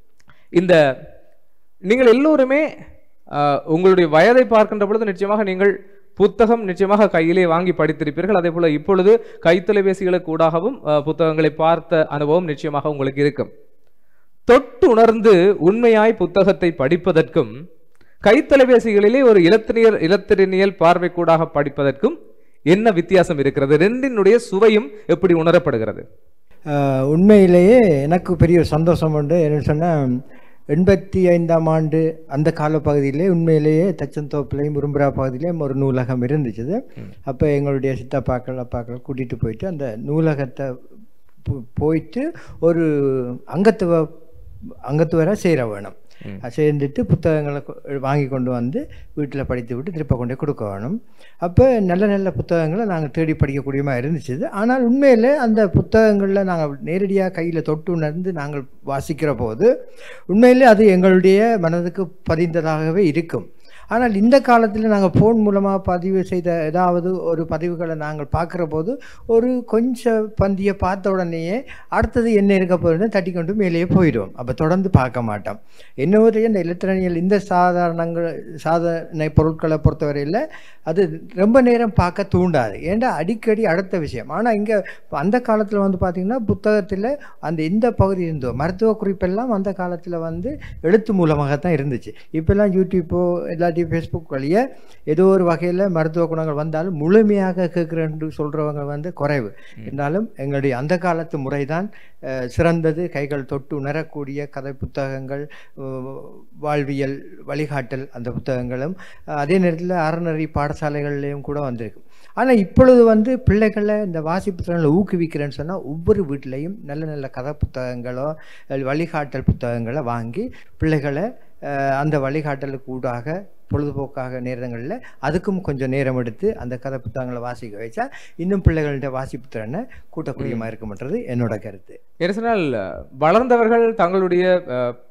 இந்த நீங்கள் எல்லோருமே அஹ், உங்களுடைய வயதை பார்க்கின்ற பொழுது நிச்சயமாக நீங்கள் புத்தகம் நிச்சயமாக கையிலே வாங்கி படித்திருப்பீர்கள் அதே போல இப்பொழுது கைத்தொலைபேசிகளுக்கு ஊடாகவும் அஹ், புத்தகங்களை பார்த்த அனுபவம் நிச்சயமாக உங்களுக்கு இருக்கும் தொட்டு உணர்ந்து உண்மையாய் புத்தகத்தை படிப்பதற்கும் கைத்தொலைபேசிகளிலே ஒரு இலத்திரியல் இலத்திரனியல் பார்வைக்கூடாக படிப்பதற்கும் என்ன வித்தியாசம் இருக்கிறது ரெண்டினுடைய சுவையும் எப்படி உணரப்படுகிறது ஆஹ் உண்மையிலேயே எனக்கு பெரிய ஒரு சந்தோஷம் உண்டு என்னன்னு சொன்னால் எண்பத்தி ஐந்தாம் ஆண்டு அந்த காலப்பகுதியிலே உண்மையிலேயே தச்சந்தோப்புலையும் முரும்புரா பகுதியிலையும் ஒரு நூலகம் இருந்துச்சு அப்போ எங்களுடைய சித்தப்பாக்கள் அப்பாக்கள் கூட்டிகிட்டு போயிட்டு அந்த நூலகத்தை போ- போயிட்டு ஒரு அங்கத்துவ அங்கத்துவரை சேர வேணும் சேர்ந்துட்டு புத்தகங்களை கொ- வாங்கி கொண்டு வந்து வீட்டில் படித்து விட்டு திருப்ப கொண்டு போய் கொடுக்க வேணும் அப்போ நல்ல நல்ல புத்தகங்களை நாங்கள் தேடி படிக்கக்கூடியமா இருந்துச்சு ஆனால் உண்மையில் அந்த புத்தகங்களில் நாங்கள் நேரடியாக கையில் தொட்டு உணர்ந்து நாங்கள் வாசிக்கிற போது உண்மையிலே அது எங்களுடைய மனதுக்கு பதிந்ததாகவே இருக்கும் ஆனால் இந்த காலத்தில் நாங்கள் ஃபோன் மூலமாக பதிவு செய்த ஏதாவது ஒரு பதிவுகளை நாங்கள் பார்க்குற போது ஒரு கொஞ்சம் பந்தியை பார்த்த உடனேயே அடுத்தது என்ன இருக்க போகுதுன்னு தட்டி கொண்டு மேலேயே போயிடுவோம் அப்போ தொடர்ந்து பார்க்க மாட்டோம் என்னவரையும் இந்த எலக்ட்ரானியல் இந்த சாதாரணங்கள் சாதனை பொருட்களை பொறுத்தவரையில் அது ரொம்ப நேரம் பார்க்க தூண்டாது ஏன்டா அடிக்கடி அடுத்த விஷயம் ஆனால் இங்கே அந்த காலத்தில் வந்து பார்த்திங்கன்னா புத்தகத்தில் அந்த எந்த பகுதி இருந்தோ மருத்துவ குறிப்பெல்லாம் அந்த காலத்தில் வந்து எழுத்து மூலமாக தான் இருந்துச்சு இப்போல்லாம் யூடியூப்போ இல்லாட்டி ஃபேஸ்புக் வழியே ஏதோ ஒரு வகையில் மருத்துவ குணங்கள் வந்தாலும் முழுமையாக கேட்குறேன்னு சொல்கிறவங்க வந்து குறைவு இருந்தாலும் எங்களுடைய அந்த காலத்து முறை தான் சிறந்தது கைகள் தொட்டு உணரக்கூடிய கதை புத்தகங்கள் அஹ், வாழ்வியல் வழிகாட்டல் அந்த புத்தகங்களும் அஹ், அதே நேரத்தில் அறநெறி பாடசாலைகள்லேயும் கூட வந்திருக்கு ஆனால் இப்பொழுது வந்து பிள்ளைகளை இந்த வாசிப்பு திறனில் ஊக்குவிக்கிறேன்னு சொன்னால் ஒவ்வொரு வீட்டிலையும் நல்ல நல்ல கதை புத்தகங்களோ அல்லது வழிகாட்டல் புத்தகங்களை வாங்கி பிள்ளைகளை அஹ், அந்த வழிகாட்டலுக்கு ஊடாக பொழுதுபோக்காக நேரங்களில் அதுக்கும் கொஞ்சம் நேரம் எடுத்து அந்த கதை புத்தகங்களை வாசிக்க வச்சா இன்னும் பிள்ளைகள்கிட்ட வாசிப்பு திறனை கூட்டக்கூடியமாக இருக்கும்ன்றது என்னோட கருத்து என்ன சொன்னால் வளர்ந்தவர்கள் தங்களுடைய அஹ்,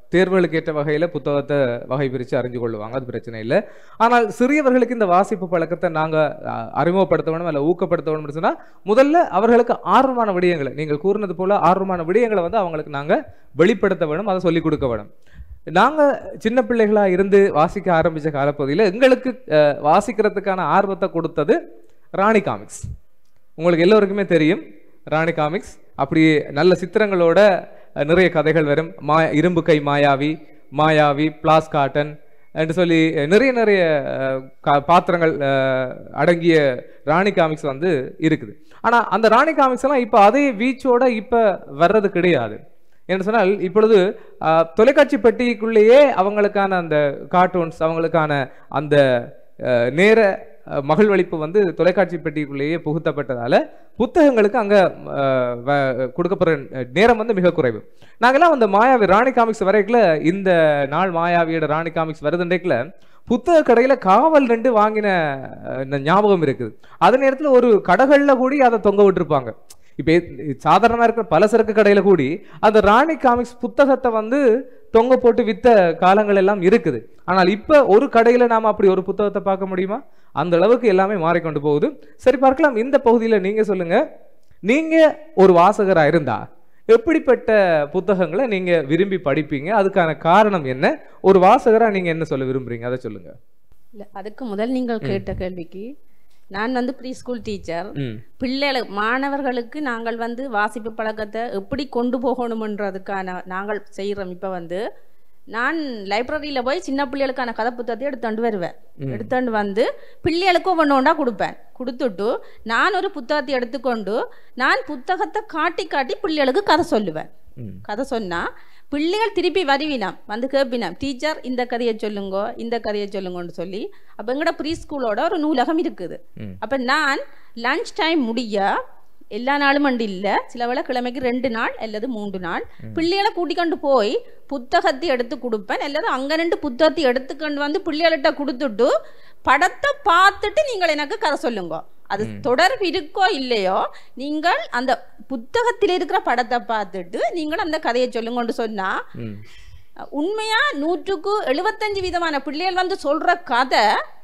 தேர்வுகளுக்கு ஏற்ற வகையில புத்தகத்தை வகை பிரித்து அறிஞ்சு கொள்ளுவாங்க அது பிரச்சனை இல்லை ஆனால் சிறியவர்களுக்கு இந்த வாசிப்பு பழக்கத்தை நாங்க அஹ், அறிமுகப்படுத்த வேணும் அல்ல ஊக்கப்படுத்த வேணும்னு சொன்னா முதல்ல அவர்களுக்கு ஆர்வமான விடயங்களை நீங்கள் கூறினது போல ஆர்வமான விடயங்களை வந்து அவங்களுக்கு நாங்க வெளிப்படுத்த வேணும் அதை சொல்லிக் கொடுக்க வேணும் நாங்க சின்ன பிள்ளைகளா இருந்து வாசிக்க ஆரம்பிச்ச காலப்பகுதியில் எங்களுக்கு அஹ், வாசிக்கிறதுக்கான ஆர்வத்தை கொடுத்தது ராணி காமிக்ஸ் உங்களுக்கு எல்லோருக்குமே தெரியும் ராணி காமிக்ஸ் அப்படி நல்ல சித்திரங்களோட அஹ், நிறைய கதைகள் வரும் மா இரும்பு கை மாயாவி மாயாவி பிளாஸ் காட்டன் என்று சொல்லி அஹ், நிறைய நிறைய அஹ், கா- பாத்திரங்கள் அஹ், அடங்கிய ராணி காமிக்ஸ் வந்து இருக்குது ஆனா அந்த ராணி காமிக்ஸ் எல்லாம் இப்போ அதே வீச்சோட இப்போ வர்றது கிடையாது என்று சொன்னால் இப்பொழுது அஹ், தொலைக்காட்சி பெட்டிக்குள்ளேயே அவங்களுக்கான அந்த கார்ட்டூன்ஸ் அவங்களுக்கான அந்த அஹ், நேர அஹ், மகிழ்வளிப்பு வந்து தொலைக்காட்சி பெட்டிக்குள்ளேயே புகுத்தப்பட்டதால புத்தகங்களுக்கு அங்க அஹ், வ- கொடுக்கப்படுற நேரம் வந்து மிக குறைவு நாங்கெல்லாம் அந்த மாயாவி ராணி காமிக்ஸ் வரைக்குல இந்த நாள் மாயாவியோட ராணி காமிக்ஸ் வருதுன்றேக்குல புத்தக கடையில காவல் ரெண்டு வாங்கின அஹ், இந்த ஞாபகம் இருக்குது அதே நேரத்துல ஒரு கடைகள்ல கூடி அதை தொங்க விட்டுருப்பாங்க இப்போ சாதாரணமா இருக்கிற பலசரக்கு கடையில கூடி அந்த ராணி காமிக்ஸ் புத்தகத்தை வந்து தொங்க போட்டு வித்த காலங்கள் எல்லாம் இருக்குது ஆனால் இப்ப ஒரு கடையில நாம அப்படி ஒரு புத்தகத்தை பார்க்க முடியுமா அந்த அளவுக்கு எல்லாமே மாறிக்கொண்டு போகுது சரி பார்க்கலாம் இந்த பகுதியில நீங்க சொல்லுங்க நீங்க ஒரு வாசகரா இருந்தா எப்படிப்பட்ட புத்தகங்களை நீங்க விரும்பி படிப்பீங்க அதுக்கான காரணம் என்ன ஒரு வாசகரா நீங்க என்ன சொல்ல விரும்புறீங்க அதை சொல்லுங்க இல்ல அதுக்கு முதல் நீங்கள் கேட்ட கேள்விக்கு நான் வந்து ப்ரீ ஸ்கூல் டீச்சர் ம் பிள்ளைகள் மாணவர்களுக்கு நாங்கள் வந்து வாசிப்பு பழக்கத்தை எப்படி கொண்டு போகணுமன்றதுக்கான நாங்கள் செய்கிறோம் இப்போ வந்து நான் லைப்ரரியில் போய் சின்ன பிள்ளைகளுக்கான கதை புத்தகத்தை எடுத்துட்டு வருவேன் எடுத்துட்டு வந்து பிள்ளைகளுக்கு ஒன்று ஒன்றா கொடுப்பேன் கொடுத்துட்டு நான் ஒரு புத்தகத்தை எடுத்துக்கொண்டு நான் புத்தகத்தை காட்டி காட்டி பிள்ளைகளுக்கு கதை சொல்லுவேன் ம். கதை சொன்னா பிள்ளைகள் திருப்பி வருவினாம் வந்து கேட்பினாம் டீச்சர் இந்த கதையை சொல்லுங்கோ இந்த கதையை சொல்லுங்கன்னு சொல்லி அப்போ எங்கட ப்ரீ ஸ்கூலோட ஒரு நூலகம் இருக்குது ம். அப்போ நான் லஞ்ச் டைம் முடிய எல்லா நாளும் அண்டு இல்லை சில வேளை கிழமைக்கு ரெண்டு நாள் அல்லது மூன்று நாள் பிள்ளைகளை கூட்டிக்கொண்டு போய் புத்தகத்தை எடுத்து கொடுப்பேன் அல்லது அங்க ரெண்டு புத்தகத்தை எடுத்துக்கொண்டு வந்து பிள்ளைகள்கிட்ட கொடுத்துட்டு படத்தை பார்த்துட்டு நீங்கள் எனக்கு கதை சொல்லுங்க அது தொடர்பு இருக்கோ இல்லையோ நீங்கள் அந்த புத்தகத்தில் இருக்கிற படத்தை பார்த்துட்டு நீங்கள் அந்த கதையை சொல்லுங்கன்னு சொன்னா ம் உண்மையா நூற்றுக்கு எழுபத்தஞ்சு விதமான பிள்ளைகள் வந்து சொல்ற கதை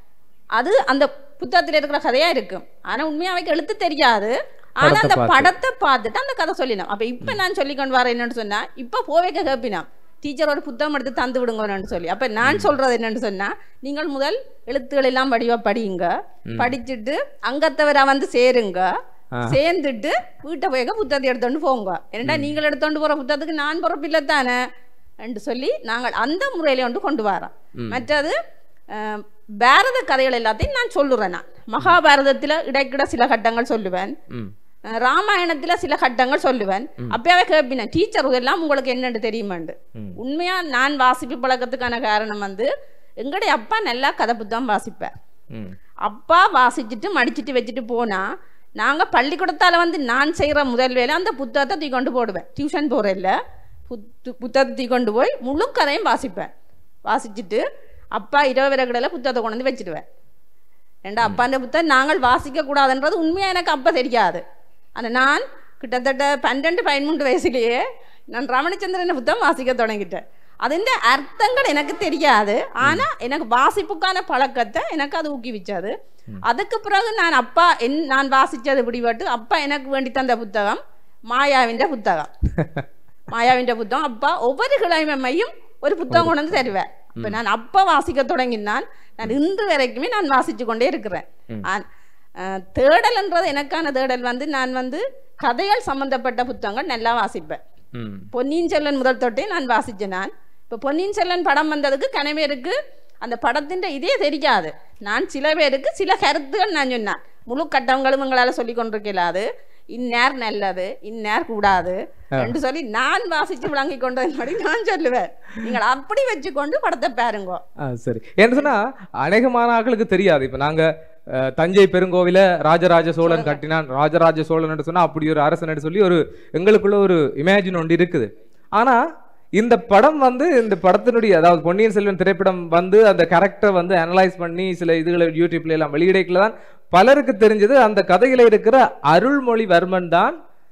அது அந்த புத்தகத்தில் இருக்கிற கதையா இருக்கும் ஆனா உண்மையா அவைக்கு எழுத்து தெரியாது ஆனா படத்தை அந்த பார்த்து. படத்தை பார்த்துட்டு அந்த கதை சொல்லினோம் அப்ப இப்ப நான் சொல்லி கொண்டு வரேன் என்னன்னு சொன்னா இப்ப போவேக்க கேப்பினாம் டீச்சர் ஒரு புத்தகம் எடுத்து தந்து விடுங்கன்னு சொல்லி அப்ப நான் சொல்றது என்னன்னு சொன்னா நீங்கள் முதல் எழுத்துக்கள் எல்லாம் வடிவா படியுங்க படிச்சுட்டு அங்கத்தவரா வந்து சேருங்க சேர்ந்துட்டு வீட்டை போய் புத்தகத்தை எடுத்துட்டு போங்க ஏன்னா நீங்கள் எடுத்துட்டு போற புத்தகத்துக்கு நான் பொறுப்பில்லை தானே என்று சொல்லி நாங்கள் அந்த முறையில வந்து கொண்டு வரோம் மற்றது அஹ், பாரத கதைகள் எல்லாத்தையும் நான் சொல்லுறேன் நான் மகாபாரதத்துல இடைக்கிட சில கட்டங்கள் சொல்லுவேன் ம் அஹ், ராமாயணத்துல சில கட்டங்கள் சொல்லுவேன் அப்பயாவே கேட்பினேன் டீச்சர் இதெல்லாம் உங்களுக்கு என்னன்னு தெரியுமாண்டு உண்மையா நான் வாசிப்பு பழக்கத்துக்கான காரணம் வந்து எங்களுடைய அப்பா நல்லா கதை புத்தகம் வாசிப்பார் ம் அப்பா வாசிச்சுட்டு மடிச்சிட்டு வச்சுட்டு போனா நாங்க பள்ளிக்கூடத்தால வந்து நான் செய்யற முதல் வேலை அந்த புத்தகத்தை தூக்கி கொண்டு போடுவேன் டியூஷன் போறேன்ல புத்து புத்தகத்தை தூக்கி கொண்டு போய் முழு கதையும் வாசிப்பேன் வாசிச்சுட்டு அப்பா இரவு விறகுடல புத்தகத்தை கொண்டு வந்து வச்சிடுவேன் ஏண்டா அப்பான்ற புத்தகம் நாங்கள் வாசிக்க கூடாதுன்றது உண்மையா எனக்கு அப்ப தெரியாது ஆனா நான் கிட்டத்தட்ட பன்னெண்டு பதிமூன்று வயசுலயே நான் ரமணிச்சந்திரன் புத்தகம் வாசிக்க தொடங்கிட்டேன் അതിന്റെ അർത്ഥങ്ങൾ എനിക്ക് தெரியாது ஆனா எனக்கு வாசிப்புக்கான பழக்கத்தை எனக்கு அது ஊக்குவிச்சது அதுக்கு பிறகு நான் அப்பா என் நான் வாசிச்சது பிடிபட்டு அப்பா எனக்கு வேண்டி தந்த புத்தகம் மாயாவிന്റെ புத்தகம் மாயாவிന്റെ புத்தகம் அப்பா ஒவ்வொரு கிழமையும் ஒரு புத்தகம் கொண்டு வந்து தருவேன் இப்ப நான் அப்பா வாசிக்க தொடங்கினால் நான் இன்று வரைக்குமே நான் வாசிச்சு கொண்டே இருக்கிறேன் ஆன்- அஹ், தேடல்ன்றது எனக்கான தேடல் வந்து நான் வந்து கதைகள் சம்பந்தப்பட்ட புத்தகங்கள் நல்லா வாசிப்பேன் ம் பொன்னியின் செல்வன் முதல் தொட்டே நான் வாசிச்சேன் நான் இப்போ பொன்னியின் செல்வன் படம் வந்ததுக்கு கனவேருக்கு அந்த படத்தின் இதே தெரியாது நான் சில பேருக்கு சில கருத்துகள் நான் சொன்னேன் முழு கட்டவங்களும் எங்களால் சொல்லி கொண்டிருக்கலாது இந்நேர் நல்லது இந்நேர் கூடாது என்று சொல்லி நான் வாசிச்சு விளங்கி கொண்டது நான் சொல்லுவேன் நீங்கள் அப்படி வச்சுக்கொண்டு படத்தை பாருங்க ஆ சரி என்ன சொன்னா அநேகமான ஆட்களுக்கு தெரியாது இப்ப நாங்க அஹ், தஞ்சை பெருங்கோவில ராஜராஜ சோழன் கட்டினான் ராஜராஜ சோழன் சொன்னா அப்படி ஒரு அரசன் சொல்லி ஒரு எங்களுக்குள்ள ஒரு இமேஜின் ஒன்று இருக்குது ஆனா இந்த படம் வந்து இந்த படத்தினுடைய அதாவது பொன்னியின் செல்வன் திரைப்படம் வந்து அந்த கேரக்டர் வந்து அனலைஸ் பண்ணி சில இதுகளை யூடியூப்ல எல்லாம் வெளியிடக்கல தான் பலருக்கு தெரிஞ்சது அந்த கதையில இருக்கிற அருள்மொழிவர்மன் தான்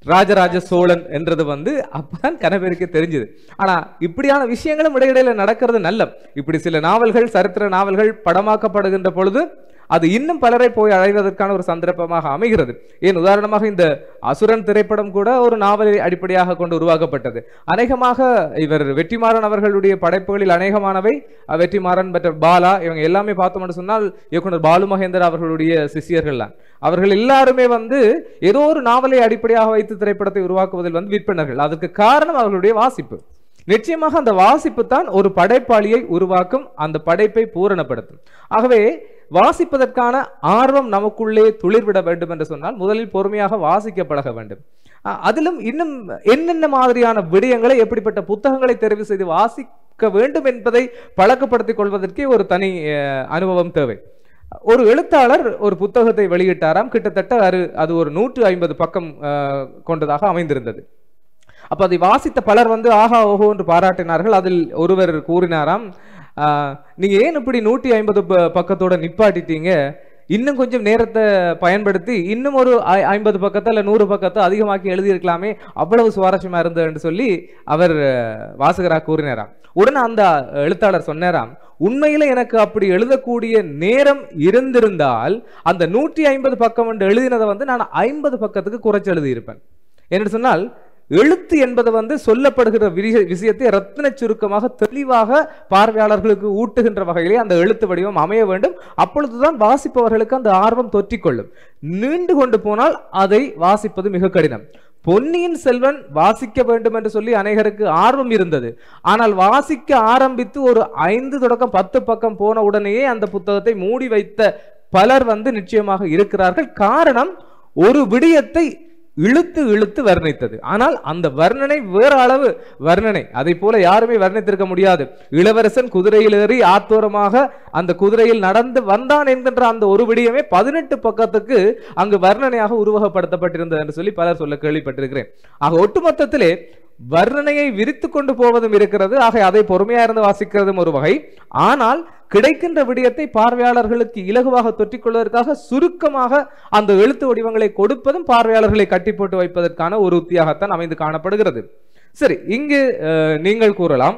ராஜராஜ சோழன் என்றது வந்து அப்பதான் கனவேருக்கு தெரிஞ்சது ஆனா இப்படியான விஷயங்களும் இடையிடையில நடக்கிறது நல்ல இப்படி சில நாவல்கள் சரித்திர நாவல்கள் படமாக்கப்படுகின்ற பொழுது அது இன்னும் பலரை போய் அடைவதற்கான ஒரு சந்தர்ப்பமாக அமைகிறது ஏன் உதாரணமாக இந்த அசுரன் திரைப்படம் கூட ஒரு நாவலை அடிப்படையாக கொண்டு உருவாக்கப்பட்டது அநேகமாக இவர் வெற்றிமாறன் அவர்களுடைய படைப்புகளில் அநேகமானவை அஹ், வெற்றிமாறன் மற்ற பாலா இவங்க எல்லாமே பார்த்தோம்னு சொன்னால் இயக்குனர் பாலு மகேந்தர் அவர்களுடைய சிஷியர்கள் தான் அவர்கள் எல்லாருமே வந்து ஏதோ ஒரு நாவலை அடிப்படையாக வைத்து திரைப்படத்தை உருவாக்குவதில் வந்து விற்பனர்கள் அதற்கு காரணம் அவர்களுடைய வாசிப்பு நிச்சயமாக அந்த வாசிப்பு தான் ஒரு படைப்பாளியை உருவாக்கும் அந்த படைப்பை பூரணப்படுத்தும் ஆகவே வாசிப்பதற்கான ஆர்வம் நமக்குள்ளே துளிர்விட வேண்டும் என்று சொன்னால் முதலில் பொறுமையாக வாசிக்க பழக வேண்டும் அஹ் அதிலும் இன்னும் என்னென்ன மாதிரியான விடயங்களை எப்படிப்பட்ட புத்தகங்களை தெரிவு செய்து வாசிக்க வேண்டும் என்பதை பழக்கப்படுத்திக் கொள்வதற்கே ஒரு தனி அஹ், அனுபவம் தேவை ஒரு எழுத்தாளர் ஒரு புத்தகத்தை வெளியிட்டாராம் கிட்டத்தட்ட அது அது ஒரு நூற்று ஐம்பது பக்கம் அஹ், கொண்டதாக அமைந்திருந்தது அப்ப அதை வாசித்த பலர் வந்து ஆஹா ஓஹோ என்று பாராட்டினார்கள் அதில் ஒருவர் கூறினாராம் ஆஹ், நீங்க ஏன் இப்படி நூற்றி ஐம்பது பக்கத்தோட நிப்பாட்டிட்டீங்க இன்னும் கொஞ்சம் நேரத்தை பயன்படுத்தி இன்னும் ஒரு ஐ- ஐம்பது பக்கத்தை இல்ல நூறு பக்கத்தை அதிகமாக்கி எழுதியிருக்கலாமே அவ்வளவு சுவாரஸ்யமா இருந்தது என்று சொல்லி அவர் அஹ், வாசகராக கூறினாராம் உடனே அந்த எழுத்தாளர் சொன்னாராம் உண்மையில எனக்கு அப்படி எழுதக்கூடிய நேரம் இருந்திருந்தால் அந்த நூற்றி ஐம்பது பக்கம் என்று எழுதினதை வந்து நான் ஐம்பது பக்கத்துக்கு குறைச்சு எழுதியிருப்பேன் என்று சொன்னால் எழுத்து என்பது வந்து சொல்லப்படுகிற விரி- விஷயத்தை ரத்தின சுருக்கமாக தெளிவாக பார்வையாளர்களுக்கு ஊட்டுகின்ற வகையிலே அந்த எழுத்து வடிவம் அமைய வேண்டும் அப்பொழுதுதான் வாசிப்பவர்களுக்கு அந்த ஆர்வம் தொற்றிக்கொள்ளும் நீண்டு கொண்டு போனால் அதை வாசிப்பது மிக கடினம் பொன்னியின் செல்வன் வாசிக்க வேண்டும் என்று சொல்லி அநேகருக்கு ஆர்வம் இருந்தது ஆனால் வாசிக்க ஆரம்பித்து ஒரு ஐந்து தொடக்கம் பத்து பக்கம் போன உடனேயே அந்த புத்தகத்தை மூடி வைத்த பலர் வந்து நிச்சயமாக இருக்கிறார்கள் காரணம் ஒரு விடயத்தை இழுத்து இழுத்து வர்ணித்தது ஆனால் அந்த வர்ணனை வேற அளவு வர்ணனை அதை போல யாருமே வர்ணித்திருக்க முடியாது இளவரசன் குதிரையில் ஏறி ஆத்தோரமாக அந்த குதிரையில் நடந்து வந்தான் என்கின்ற அந்த ஒரு விடயமே பதினெட்டு பக்கத்துக்கு அங்கு வர்ணனையாக உருவகப்படுத்தப்பட்டிருந்தது என்று சொல்லி பலர் சொல்ல கேள்விப்பட்டிருக்கிறேன் ஆக ஒட்டுமொத்தத்திலே வர்ணனையை விரித்து கொண்டு போவதும் இருக்கிறது ஆக அதை பொறுமையா இருந்து வாசிக்கிறதும் ஒரு வகை ஆனால் கிடைக்கின்ற விடயத்தை பார்வையாளர்களுக்கு இலகுவாக தொற்றிக் கொள்வதற்காக சுருக்கமாக அந்த எழுத்து வடிவங்களை கொடுப்பதும் பார்வையாளர்களை கட்டி போட்டு வைப்பதற்கான ஒரு உத்தியாகத்தான் அமைந்து காணப்படுகிறது சரி இங்கு அஹ், நீங்கள் கூறலாம்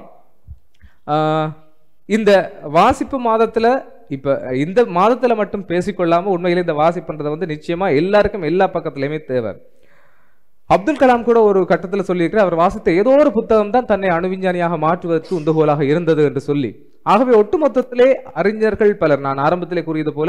ஆஹ், இந்த வாசிப்பு மாதத்துல இப்ப இந்த மாதத்துல மட்டும் பேசிக்கொள்ளாம உண்மையிலே இந்த வாசிப்புன்றதை வந்து நிச்சயமா எல்லாருக்கும் எல்லா பக்கத்துலயுமே தேவை அப்துல் கலாம் கூட ஒரு கட்டத்தில் சொல்லியிருக்கிறார் அவர் வாசித்த ஏதோ ஒரு புத்தகம் தான் தன்னை அணுவிஞ்ஞானியாக மாற்றுவதற்கு உந்துகோலாக இருந்தது என்று சொல்லி ஆகவே ஒட்டுமொத்தத்திலே அறிஞர்கள் பலர் நான் ஆரம்பத்திலே கூறியது போல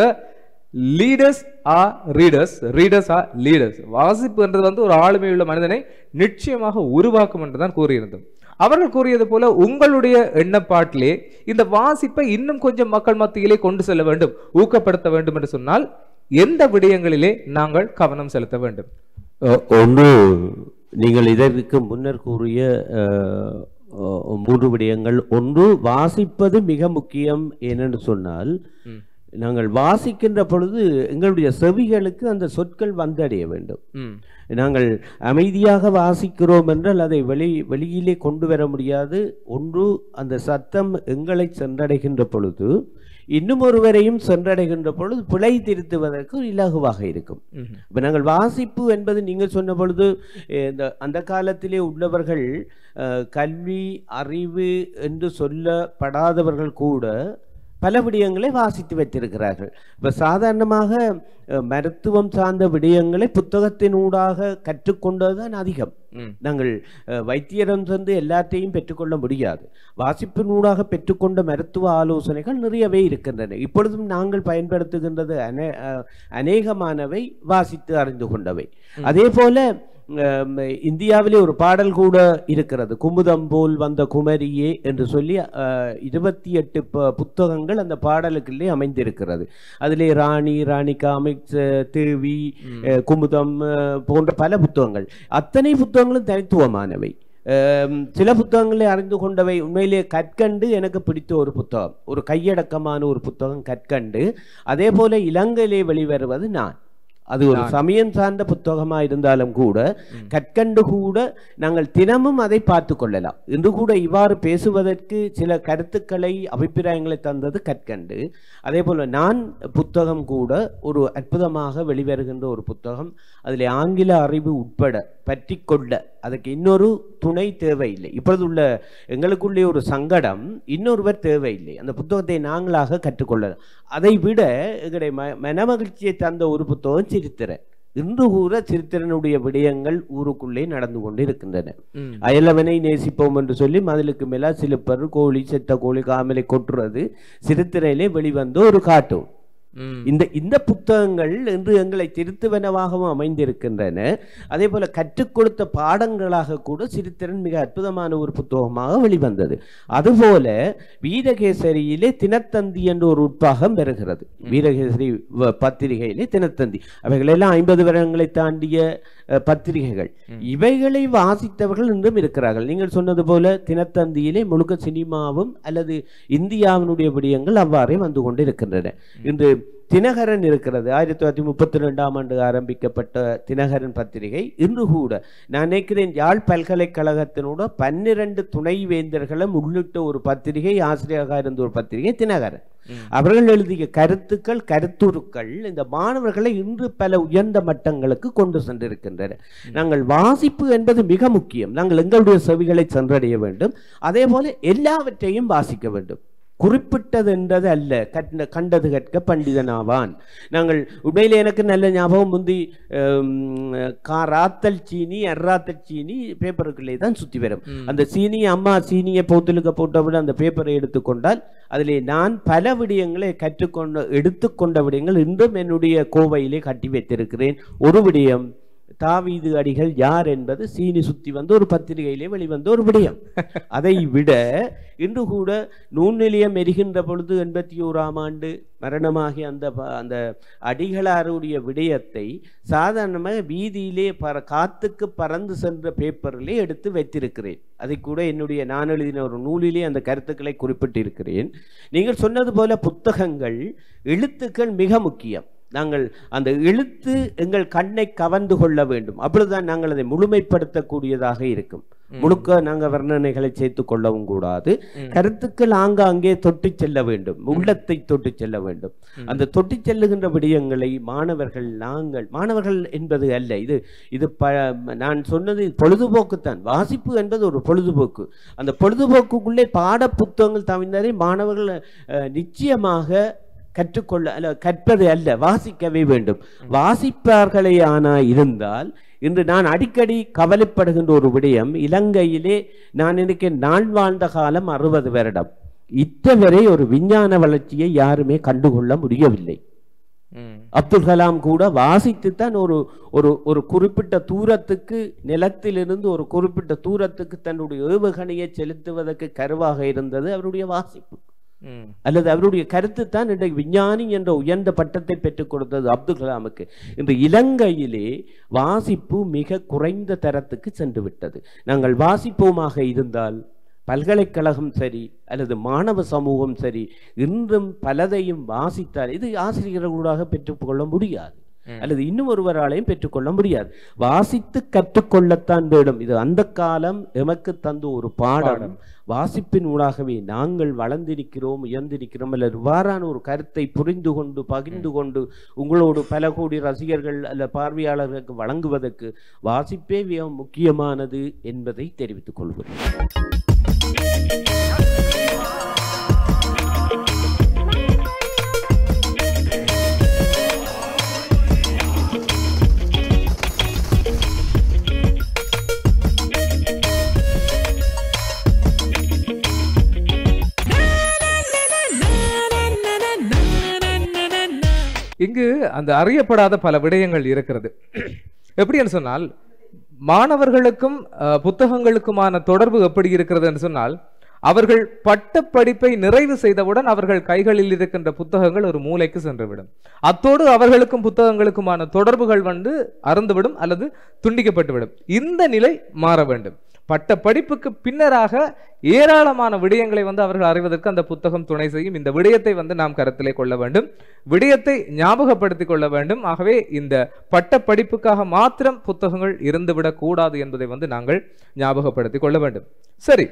லீடர்ஸ் ஆ ரீடர்ஸ் ரீடர்ஸ் ஆ லீடர்ஸ் வாசிப்பு என்றது வந்து ஒரு ஆளுமையுள்ள மனிதனை நிச்சயமாக உருவாக்கும் என்று தான் கூறியிருந்தோம் அவர்கள் கூறியது போல உங்களுடைய எண்ணப்பாட்டிலே இந்த வாசிப்பை இன்னும் கொஞ்சம் மக்கள் மத்தியிலே கொண்டு செல்ல வேண்டும் ஊக்கப்படுத்த வேண்டும் என்று சொன்னால் எந்த விடயங்களிலே நாங்கள் கவனம் செலுத்த வேண்டும் அஹ், ஒன்று நீங்கள் இதற்கு முன்னர் கூறிய அஹ், அஹ், மூன்று விடயங்கள் ஒன்று வாசிப்பது மிக முக்கியம் ஏனென்று சொன்னால் ம். நாங்கள் வாசிக்கின்ற பொழுது எங்களுடைய செவிகளுக்கு அந்த சொற்கள் வந்தடைய வேண்டும் ம் நாங்கள் அமைதியாக வாசிக்கிறோம் என்றால் அதை வெளி வெளியிலே கொண்டு வர முடியாது ஒன்று அந்த சத்தம் எங்களை சென்றடைகின்ற பொழுது இன்னும் ஒருவரையும் சென்றடைகின்ற பொழுது பிழை திருத்துவதற்கு இலகுவாக இருக்கும் ம்ஹும். இப்போ நாங்கள் வாசிப்பு என்பது நீங்கள் சொன்ன பொழுது அஹ், இந்த அந்த காலத்திலே உள்ளவர்கள் அஹ், கல்வி அறிவு என்று சொல்லப்படாதவர்கள் கூட பல விடயங்களை வாசித்து வைத்திருக்கிறார்கள் இப்போ சாதாரணமாக அஹ், மருத்துவம் சார்ந்த விடயங்களை புத்தகத்தினூடாக கற்றுக்கொண்டது தான் அதிகம் ம் நாங்கள் அஹ், வைத்தியரம் சென்று எல்லாத்தையும் பெற்றுக்கொள்ள முடியாது வாசிப்பினூடாக பெற்றுக்கொண்ட மருத்துவ ஆலோசனைகள் நிறையவே இருக்கின்றன இப்பொழுதும் நாங்கள் பயன்படுத்துகின்றது அநே அஹ், அநேகமானவை வாசித்து அறிந்து கொண்டவை அதே போல அம், இந்தியாவிலே ஒரு பாடல் கூட இருக்கிறது குமுதம் போல் வந்த குமரியே என்று சொல்லி அஹ், இருபத்தி எட்டு ப- புத்தகங்கள் அந்த பாடலுக்குள்ளே அமைந்திருக்கிறது அதிலே ராணி ராணி காமிக்ஸ் தேவி அஹ், குமுதம் அஹ், போன்ற பல புத்தகங்கள் அத்தனை புத்தகங்களும் தனித்துவமானவை அம், சில புத்தகங்களை அறிந்து கொண்டவை உண்மையிலே கற்கண்டு எனக்கு பிடித்த ஒரு புத்தகம் ஒரு கையடக்கமான ஒரு புத்தகம் கற்கண்டு அதே போல இலங்கையிலே வெளிவருவது நான் அது ஒரு சமயம் சார்ந்த புத்தகமா இருந்தாலும் கூட கற்கண்டு கூட நாங்கள் தினமும் அதை பார்த்து கொள்ளலாம் இன்று கூட இவ்வாறு பேசுவதற்கு சில கருத்துக்களை அபிப்பிராயங்களை தந்தது கற்கண்டு அதே போல நான் புத்தகம் கூட ஒரு அற்புதமாக வெளிவருகின்ற ஒரு புத்தகம் அதில் ஆங்கில அறிவு உட்பட பற்றி கொள்ள அதுக்கு இன்னொரு துணை தேவையில்லை இப்பொழுது உள்ள எங்களுக்குள்ளே ஒரு சங்கடம் இன்னொருவர் தேவையில்லை அந்த புத்தகத்தை நாங்களாக கற்றுக்கொள்ளலாம் அதை விட எங்களுடைய ம மனமகிழ்ச்சியை தந்த ஒரு புத்தகம் சிரித்திரன் இன்று கூட சிரித்திரனுடைய விடயங்கள் ஊருக்குள்ளே நடந்து கொண்டு இருக்கின்றன அயலவனை நேசிப்போம் என்று சொல்லி மதிலுக்கு மேல சிலுப்பர் கோழி செத்த கோழி காமலை கொட்டுறது சிரித்திரையிலே வெளிவந்த ஒரு காட்டும் இந்த இந்த புத்தகங்கள் இன்று எங்களை திருத்துவனவாகவும் அமைந்திருக்கின்றன அதே போல கற்றுக் கொடுத்த பாடங்களாக கூட சிறுத்திறன் மிக அற்புதமான ஒரு புத்தகமாக வெளிவந்தது அதுபோல வீரகேசரியிலே தினத்தந்தி என்ற ஒரு உட்பாகம் வருகிறது வீரகேசரி வ- பத்திரிகையிலே தினத்தந்தி அவைகளெல்லாம் ஐம்பது வருடங்களை தாண்டிய அஹ், பத்திரிகைகள் இவைகளை வாசித்தவர்கள் இன்றும் இருக்கிறார்கள் நீங்கள் சொன்னது போல தினத்தந்தியிலே முழுக்க சினிமாவும் அல்லது இந்தியாவினுடைய விடயங்கள் அவ்வாறே வந்து கொண்டு இருக்கின்றன இன்று தினகரன் இருக்கிறது ஆயிரத்தி தொள்ளாயிரத்தி முப்பத்தி ரெண்டாம் ஆண்டு ஆரம்பிக்கப்பட்ட தினகரன் பத்திரிகை இன்று கூட நான் நினைக்கிறேன் யாழ் பல்கலைக்கழகத்தினோட பன்னிரண்டு துணை வேந்தர்களும் உள்ளிட்ட ஒரு பத்திரிகை ஆசிரியராக இருந்த ஒரு பத்திரிகை தினகரன் அவர்கள் எழுதிய கருத்துக்கள் கருத்துருக்கள் இந்த மாணவர்களை இன்று பல உயர்ந்த மட்டங்களுக்கு கொண்டு சென்றிருக்கின்றன நாங்கள் வாசிப்பு என்பது மிக முக்கியம் நாங்கள் எங்களுடைய செவிகளை சென்றடைய வேண்டும் அதே போல எல்லாவற்றையும் வாசிக்க வேண்டும் குறிப்பிட்டது என்றது அல்ல கண்ட கண்டது கற்க பண்டிதனாவான் நாங்கள் உண்மையிலே எனக்கு நல்ல ஞாபகம் முந்தி ஹம், கா ராத்தல் சீனி அர்ராத்தல் சீனி பேப்பருக்குள்ளே தான் சுற்றி வரும் அந்த சீனி அம்மா சீனியை போத்தலுக்க போட்டவுடன் அந்த பேப்பரை எடுத்துக்கொண்டால் அதிலே நான் பல விடயங்களை கற்றுக்கொண்ட எடுத்துக்கொண்ட விடயங்கள் இன்றும் என்னுடைய கோவையிலே கட்டி வைத்திருக்கிறேன் ஒரு விடயம் தாவீது அடிகள் யார் என்பது சீனி சுத்தி வந்து ஒரு பத்திரிகையிலே வெளிவந்த ஒரு விடயம் அதை விட இன்று கூட நூல் நிலையம் எரிகின்ற பொழுது எண்பத்தி ஓராம் ஆண்டு மரணமாகி அந்த ப- அந்த அடிகளாருடைய விடயத்தை சாதாரணமாக வீதியிலே பற காத்துக்கு பறந்து சென்ற பேப்பரிலே எடுத்து வைத்திருக்கிறேன் அதை கூட என்னுடைய நான் எழுதின ஒரு நூலிலே அந்த கருத்துக்களை குறிப்பிட்டிருக்கிறேன் நீங்கள் சொன்னது போல புத்தகங்கள் எழுத்துக்கள் மிக முக்கியம் நாங்கள் அந்த எழுத்து எங்கள் கண்ணை கவர்ந்து கொள்ள வேண்டும் அப்பொழுதுதான் நாங்கள் அதை முழுமைப்படுத்தக்கூடியதாக இருக்கும் முழுக்க நாங்கள் வர்ணனைகளை சேர்த்து கொள்ளவும் கூடாது கருத்துக்கள் ஆங்காங்கே தொட்டு செல்ல வேண்டும் உள்ளத்தை தொட்டு செல்ல வேண்டும் அந்த தொட்டு செல்லுகின்ற விடயங்களை மாணவர்கள் நாங்கள் மாணவர்கள் என்பது அல்ல இது இது ப நான் சொன்னது பொழுதுபோக்குத்தான் வாசிப்பு என்பது ஒரு பொழுதுபோக்கு அந்த பொழுதுபோக்குக்குள்ளே பாட புத்தகங்கள் தவிர்த்தாலே மாணவர்கள் அஹ், நிச்சயமாக கற்றுக்கொள்ள அல்ல கற்பது அல்ல வாசிக்கவே வேண்டும் வாசிப்பார்களே ஆனா இருந்தால் இன்று நான் அடிக்கடி கவலைப்படுகின்ற ஒரு விடயம் இலங்கையிலே நான் நினைக்கிறேன் நான் வாழ்ந்த காலம் அறுபது வருடம் இத்தவரை ஒரு விஞ்ஞான வளர்ச்சியை யாருமே கண்டுகொள்ள முடியவில்லை அப்துல் கலாம் கூட வாசித்துத்தான் ஒரு ஒரு ஒரு குறிப்பிட்ட தூரத்துக்கு நிலத்திலிருந்து ஒரு குறிப்பிட்ட தூரத்துக்கு தன்னுடைய ஏவுகணையை செலுத்துவதற்கு கருவாக இருந்தது அவருடைய வாசிப்பு அல்லது அவருடைய கருத்து தான் இன்றைக்கு விஞ்ஞானி என்ற உயர்ந்த பட்டத்தை பெற்றுக் கொடுத்தது அப்துல் கலாமுக்கு இன்று இலங்கையிலே வாசிப்பு மிக குறைந்த தரத்துக்கு சென்று விட்டது நாங்கள் வாசிப்போமாக இருந்தால் பல்கலைக்கழகம் சரி அல்லது மாணவ சமூகம் சரி இன்றும் பலதையும் வாசித்தால் இது ஆசிரியர்களூடாக பெற்றுக்கொள்ள முடியாது அல்லது இன்னும் ஒருவராலையும் பெற்றுக்கொள்ள முடியாது வாசித்து கற்றுக்கொள்ளத்தான் வேண்டும் இது அந்த காலம் எமக்கு தந்த ஒரு பாடம் வாசிப்பின் ஊடாகவே நாங்கள் வளர்ந்திருக்கிறோம் உயர்ந்திருக்கிறோம் அல்லது இவ்வாறான ஒரு கருத்தை புரிந்து கொண்டு பகிர்ந்து கொண்டு உங்களோடு பல கோடி ரசிகர்கள் அல்ல பார்வையாளர்களுக்கு வழங்குவதற்கு வாசிப்பே மிக முக்கியமானது என்பதை தெரிவித்துக் கொள்கிறேன் இங்கு அந்த அறியப்படாத பல விடயங்கள் இருக்கிறது எப்படின்னு சொன்னால் மாணவர்களுக்கும் அஹ், புத்தகங்களுக்குமான தொடர்பு எப்படி இருக்கிறது என்று சொன்னால் அவர்கள் பட்டப்படிப்பை நிறைவு செய்தவுடன் அவர்கள் கைகளில் இருக்கின்ற புத்தகங்கள் ஒரு மூலைக்கு சென்றுவிடும் அத்தோடு அவர்களுக்கும் புத்தகங்களுக்குமான தொடர்புகள் வந்து அறந்துவிடும் அல்லது துண்டிக்கப்பட்டுவிடும் இந்த நிலை மாற வேண்டும் பட்ட படிப்புக்கு பின்னராக ஏராளமான விடயங்களை வந்து அவர்கள் அறிவதற்கு அந்த புத்தகம் துணை செய்யும் இந்த விடயத்தை வந்து நாம் கருத்திலே கொள்ள வேண்டும் விடயத்தை ஞாபகப்படுத்திக் கொள்ள வேண்டும் ஆகவே இந்த பட்ட படிப்புக்காக மாத்திரம் புத்தகங்கள் இருந்துவிடக் கூடாது என்பதை வந்து நாங்கள் ஞாபகப்படுத்திக் கொள்ள வேண்டும் சரி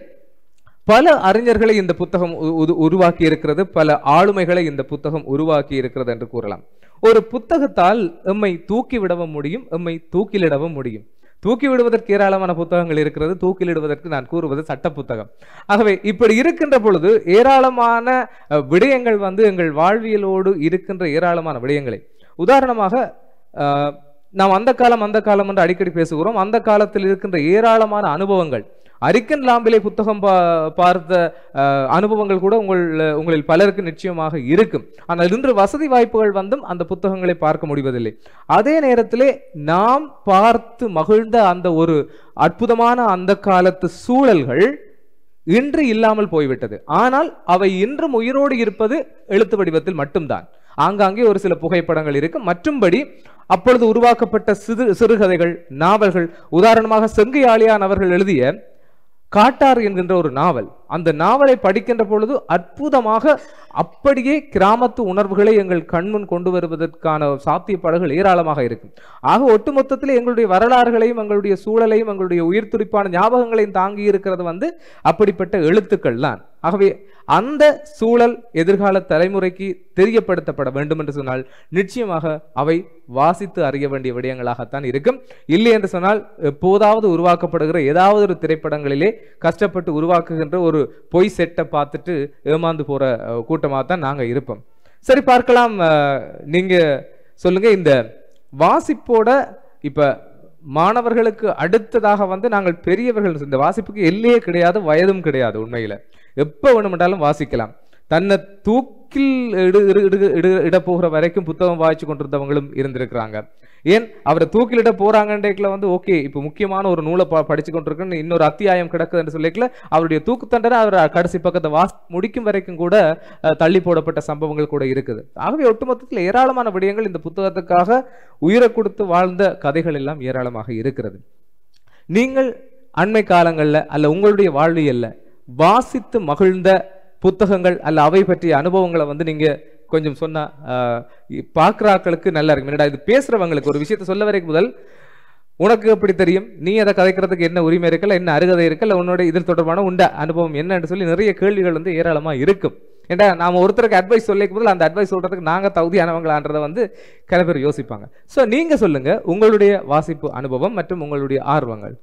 பல அறிஞர்களை இந்த புத்தகம் உ- உரு- உருவாக்கி இருக்கிறது பல ஆளுமைகளை இந்த புத்தகம் உருவாக்கி இருக்கிறது என்று கூறலாம் ஒரு புத்தகத்தால் எம்மை தூக்கி விடவும் முடியும் எம்மை தூக்கிலிடவும் முடியும் தூக்கி விடுவதற்கு ஏராளமான புத்தகங்கள் இருக்கிறது தூக்கிலிடுவதற்கு நான் கூறுவது சட்ட புத்தகம் ஆகவே இப்படி இருக்கின்ற பொழுது ஏராளமான அஹ், விடயங்கள் வந்து எங்கள் வாழ்வியலோடு இருக்கின்ற ஏராளமான விடயங்களை உதாரணமாக அஹ், நாம் அந்த காலம் அந்த காலம் என்று அடிக்கடி பேசுகிறோம் அந்த காலத்தில் இருக்கின்ற ஏராளமான அனுபவங்கள் அரிக்கன் லாம்பிலே புத்தகம் பா பார்த்த அஹ், அனுபவங்கள் கூட உங்கள் உங்களில் பலருக்கு நிச்சயமாக இருக்கும் ஆனால் இன்று வசதி வாய்ப்புகள் வந்தும் அந்த புத்தகங்களை பார்க்க முடிவதில்லை அதே நேரத்திலே நாம் பார்த்து மகிழ்ந்த அந்த ஒரு அற்புதமான அந்த காலத்து சூழல்கள் இன்று இல்லாமல் போய்விட்டது ஆனால் அவை இன்றும் உயிரோடு இருப்பது எழுத்து வடிவத்தில் மட்டும்தான் ஆங்காங்கே ஒரு சில புகைப்படங்கள் இருக்கு மற்றும்படி அப்பொழுது உருவாக்கப்பட்ட சிறு சிறுகதைகள் நாவல்கள் உதாரணமாக செங்கையாளியான் அவர்கள் எழுதிய காட்டார் என்கின்ற ஒரு நாவல் அந்த நாவலை படிக்கின்ற பொழுது அற்புதமாக அப்படியே கிராமத்து உணர்வுகளை எங்கள் கண்முன் கொண்டு வருவதற்கான சாத்தியப்பாடுகள் ஏராளமாக இருக்கும் ஆக ஒட்டுமொத்தத்தில் எங்களுடைய வரலாறுகளையும் எங்களுடைய சூழலையும் எங்களுடைய உயிர் துடிப்பான ஞாபகங்களையும் தாங்கி இருக்கிறது வந்து அப்படிப்பட்ட எழுத்துக்கள் தான் ஆகவே அந்த சூழல் எதிர்கால தலைமுறைக்கு தெரியப்படுத்தப்பட வேண்டும் என்று சொன்னால் நிச்சயமாக அவை வாசித்து அறிய வேண்டிய விடயங்களாகத்தான் இருக்கும் இல்லை என்று சொன்னால் எப்போதாவது உருவாக்கப்படுகிற ஏதாவது ஒரு திரைப்படங்களிலே கஷ்டப்பட்டு உருவாக்குகின்ற ஒரு பொய் செட்டை பார்த்துட்டு ஏமாந்து போற கூட்டமாக தான் நாங்க இருப்போம் சரி பார்க்கலாம் அஹ், நீங்க சொல்லுங்க இந்த வாசிப்போட இப்ப மாணவர்களுக்கு அடுத்ததாக வந்து நாங்கள் பெரியவர்கள் இந்த வாசிப்புக்கு எல்லையே கிடையாது வயதும் கிடையாது உண்மையில எப்ப வேணுமென்றாலும் வாசிக்கலாம் தன்னை தூக்கில் இடு இடு இடு இடு இட போகிற வரைக்கும் புத்தகம் வாய்ச்சி கொண்டிருந்தவங்களும் இருந்திருக்கிறாங்க ஏன் அவரை தூக்கிலிட போறாங்கன்றதுல வந்து ஓகே இப்போ முக்கியமான ஒரு நூலை ப படிச்சு கொண்டிருக்குன்னு இன்னொரு அத்தியாயம் கிடக்குதுன்னு சொல்லிக்கல அவருடைய தூக்கு தண்டனை அவர் கடைசி பக்கத்தை வாசி முடிக்கும் வரைக்கும் கூட அஹ், தள்ளி போடப்பட்ட சம்பவங்கள் கூட இருக்குது ஆகவே ஒட்டுமொத்தத்தில் ஏராளமான விடயங்கள் இந்த புத்தகத்துக்காக உயிரை கொடுத்து வாழ்ந்த கதைகள் எல்லாம் ஏராளமாக இருக்கிறது நீங்கள் அண்மை காலங்கள்ல அல்ல உங்களுடைய வாழ்வியல்ல வாசித்து மகிழ்ந்த புத்தகங்கள் அல்ல அவை பற்றிய அனுபவங்களை வந்து நீங்க கொஞ்சம் சொன்னா ஆஹ், இ- பார்க்கறாக்களுக்கு நல்லா இருக்கும் என்னடா இது பேசுறவங்களுக்கு ஒரு விஷயத்தை சொல்ல வரைக்கும் முதல் உனக்கு எப்படி தெரியும் நீ அதை கதைக்கிறதுக்கு என்ன உரிமை இருக்கல என்ன அருகதை இருக்கல உன்னோட இதில் தொடர்பான உண்ட அனுபவம் என்னன்னு சொல்லி நிறைய கேள்விகள் வந்து ஏராளமா இருக்கும் ஏன்டா நாம ஒருத்தருக்கு அட்வைஸ் சொல்லிக்கும் போது அந்த அட்வைஸ் சொல்றதுக்கு நாங்க தகுதியானவங்களான்றதை வந்து சில பேர் யோசிப்பாங்க ஸோ நீங்க சொல்லுங்க உங்களுடைய வாசிப்பு அனுபவம் மற்றும் உங்களுடைய ஆர்வங்கள்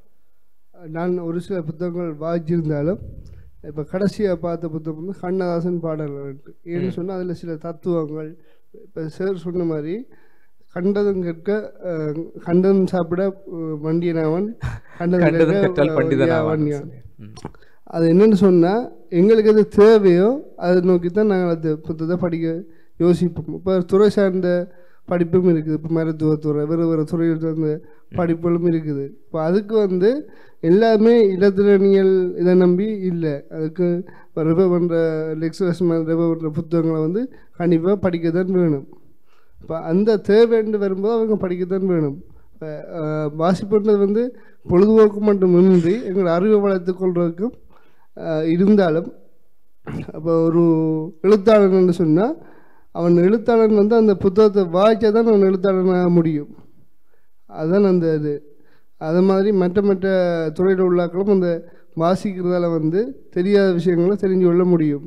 நான் ஒரு சில புத்தகங்கள் வாசிச்சிருந்தாலும் இப்போ கடைசியாக பார்த்த புத்தகம் வந்து கண்ணதாசன் பாடல்கள் இருக்கு. ஏன்னு சொன்னால் அதில் சில தத்துவங்கள் இப்போ சார் சொன்ன மாதிரி கண்டதும் கேட்க அஹ், கண்டதும் சாப்பிட அஹ், வண்டியனவன் கண்டதும் கண்டதும் கேட்க, கற்றால் அஹ், பண்டிதனாவான் யாவன் யான். அது என்னன்னு சொன்னால் எங்களுக்கு எது தேவையோ அதை நோக்கி தான் நாங்கள் அந்த புத்தகத்தை படிக்க யோசிப்போம் இப்போ துறை சார்ந்த படிப்பும் இருக்குது இப்போ மருத்துவத்துறை வேறு வேறு துறையில் சார்ந்த படிப்புகளும் இருக்குது இப்போ அதுக்கு வந்து எல்லாமே இலத்திரனியல் இதை நம்பி இல்லை அதுக்கு இப்போ ரெஃபர் பண்ணுற லெக்சரர்ஸ் ரெஃபர் பண்ணுற புத்தகங்களை வந்து கண்டிப்பாக படிக்க தான் வேணும் இப்போ அந்த தேவைன்னு வரும்போது அவங்க படிக்கத்தான் வேணும் இப்போ வாசிப்புன்றது வந்து பொழுதுபோக்கு மட்டுமின்றி எங்கள் அறிவை வளர்த்துக் கொள்வதற்கும் அஹ், இருந்தாலும் அப்போ ஒரு எழுத்தாளன் சொன்னால் அவன் எழுத்தாளன் வந்து அந்த புத்தகத்தை வாய்ச்சா தான் அவன் எழுத்தாளனாக முடியும் அதுதான் அந்த இது அது மாதிரி மற்ற மற்ற துறையில் உள்ளாக்களும் அந்த வாசிக்கிறதால வந்து தெரியாத விஷயங்களை தெரிஞ்சு கொள்ள முடியும்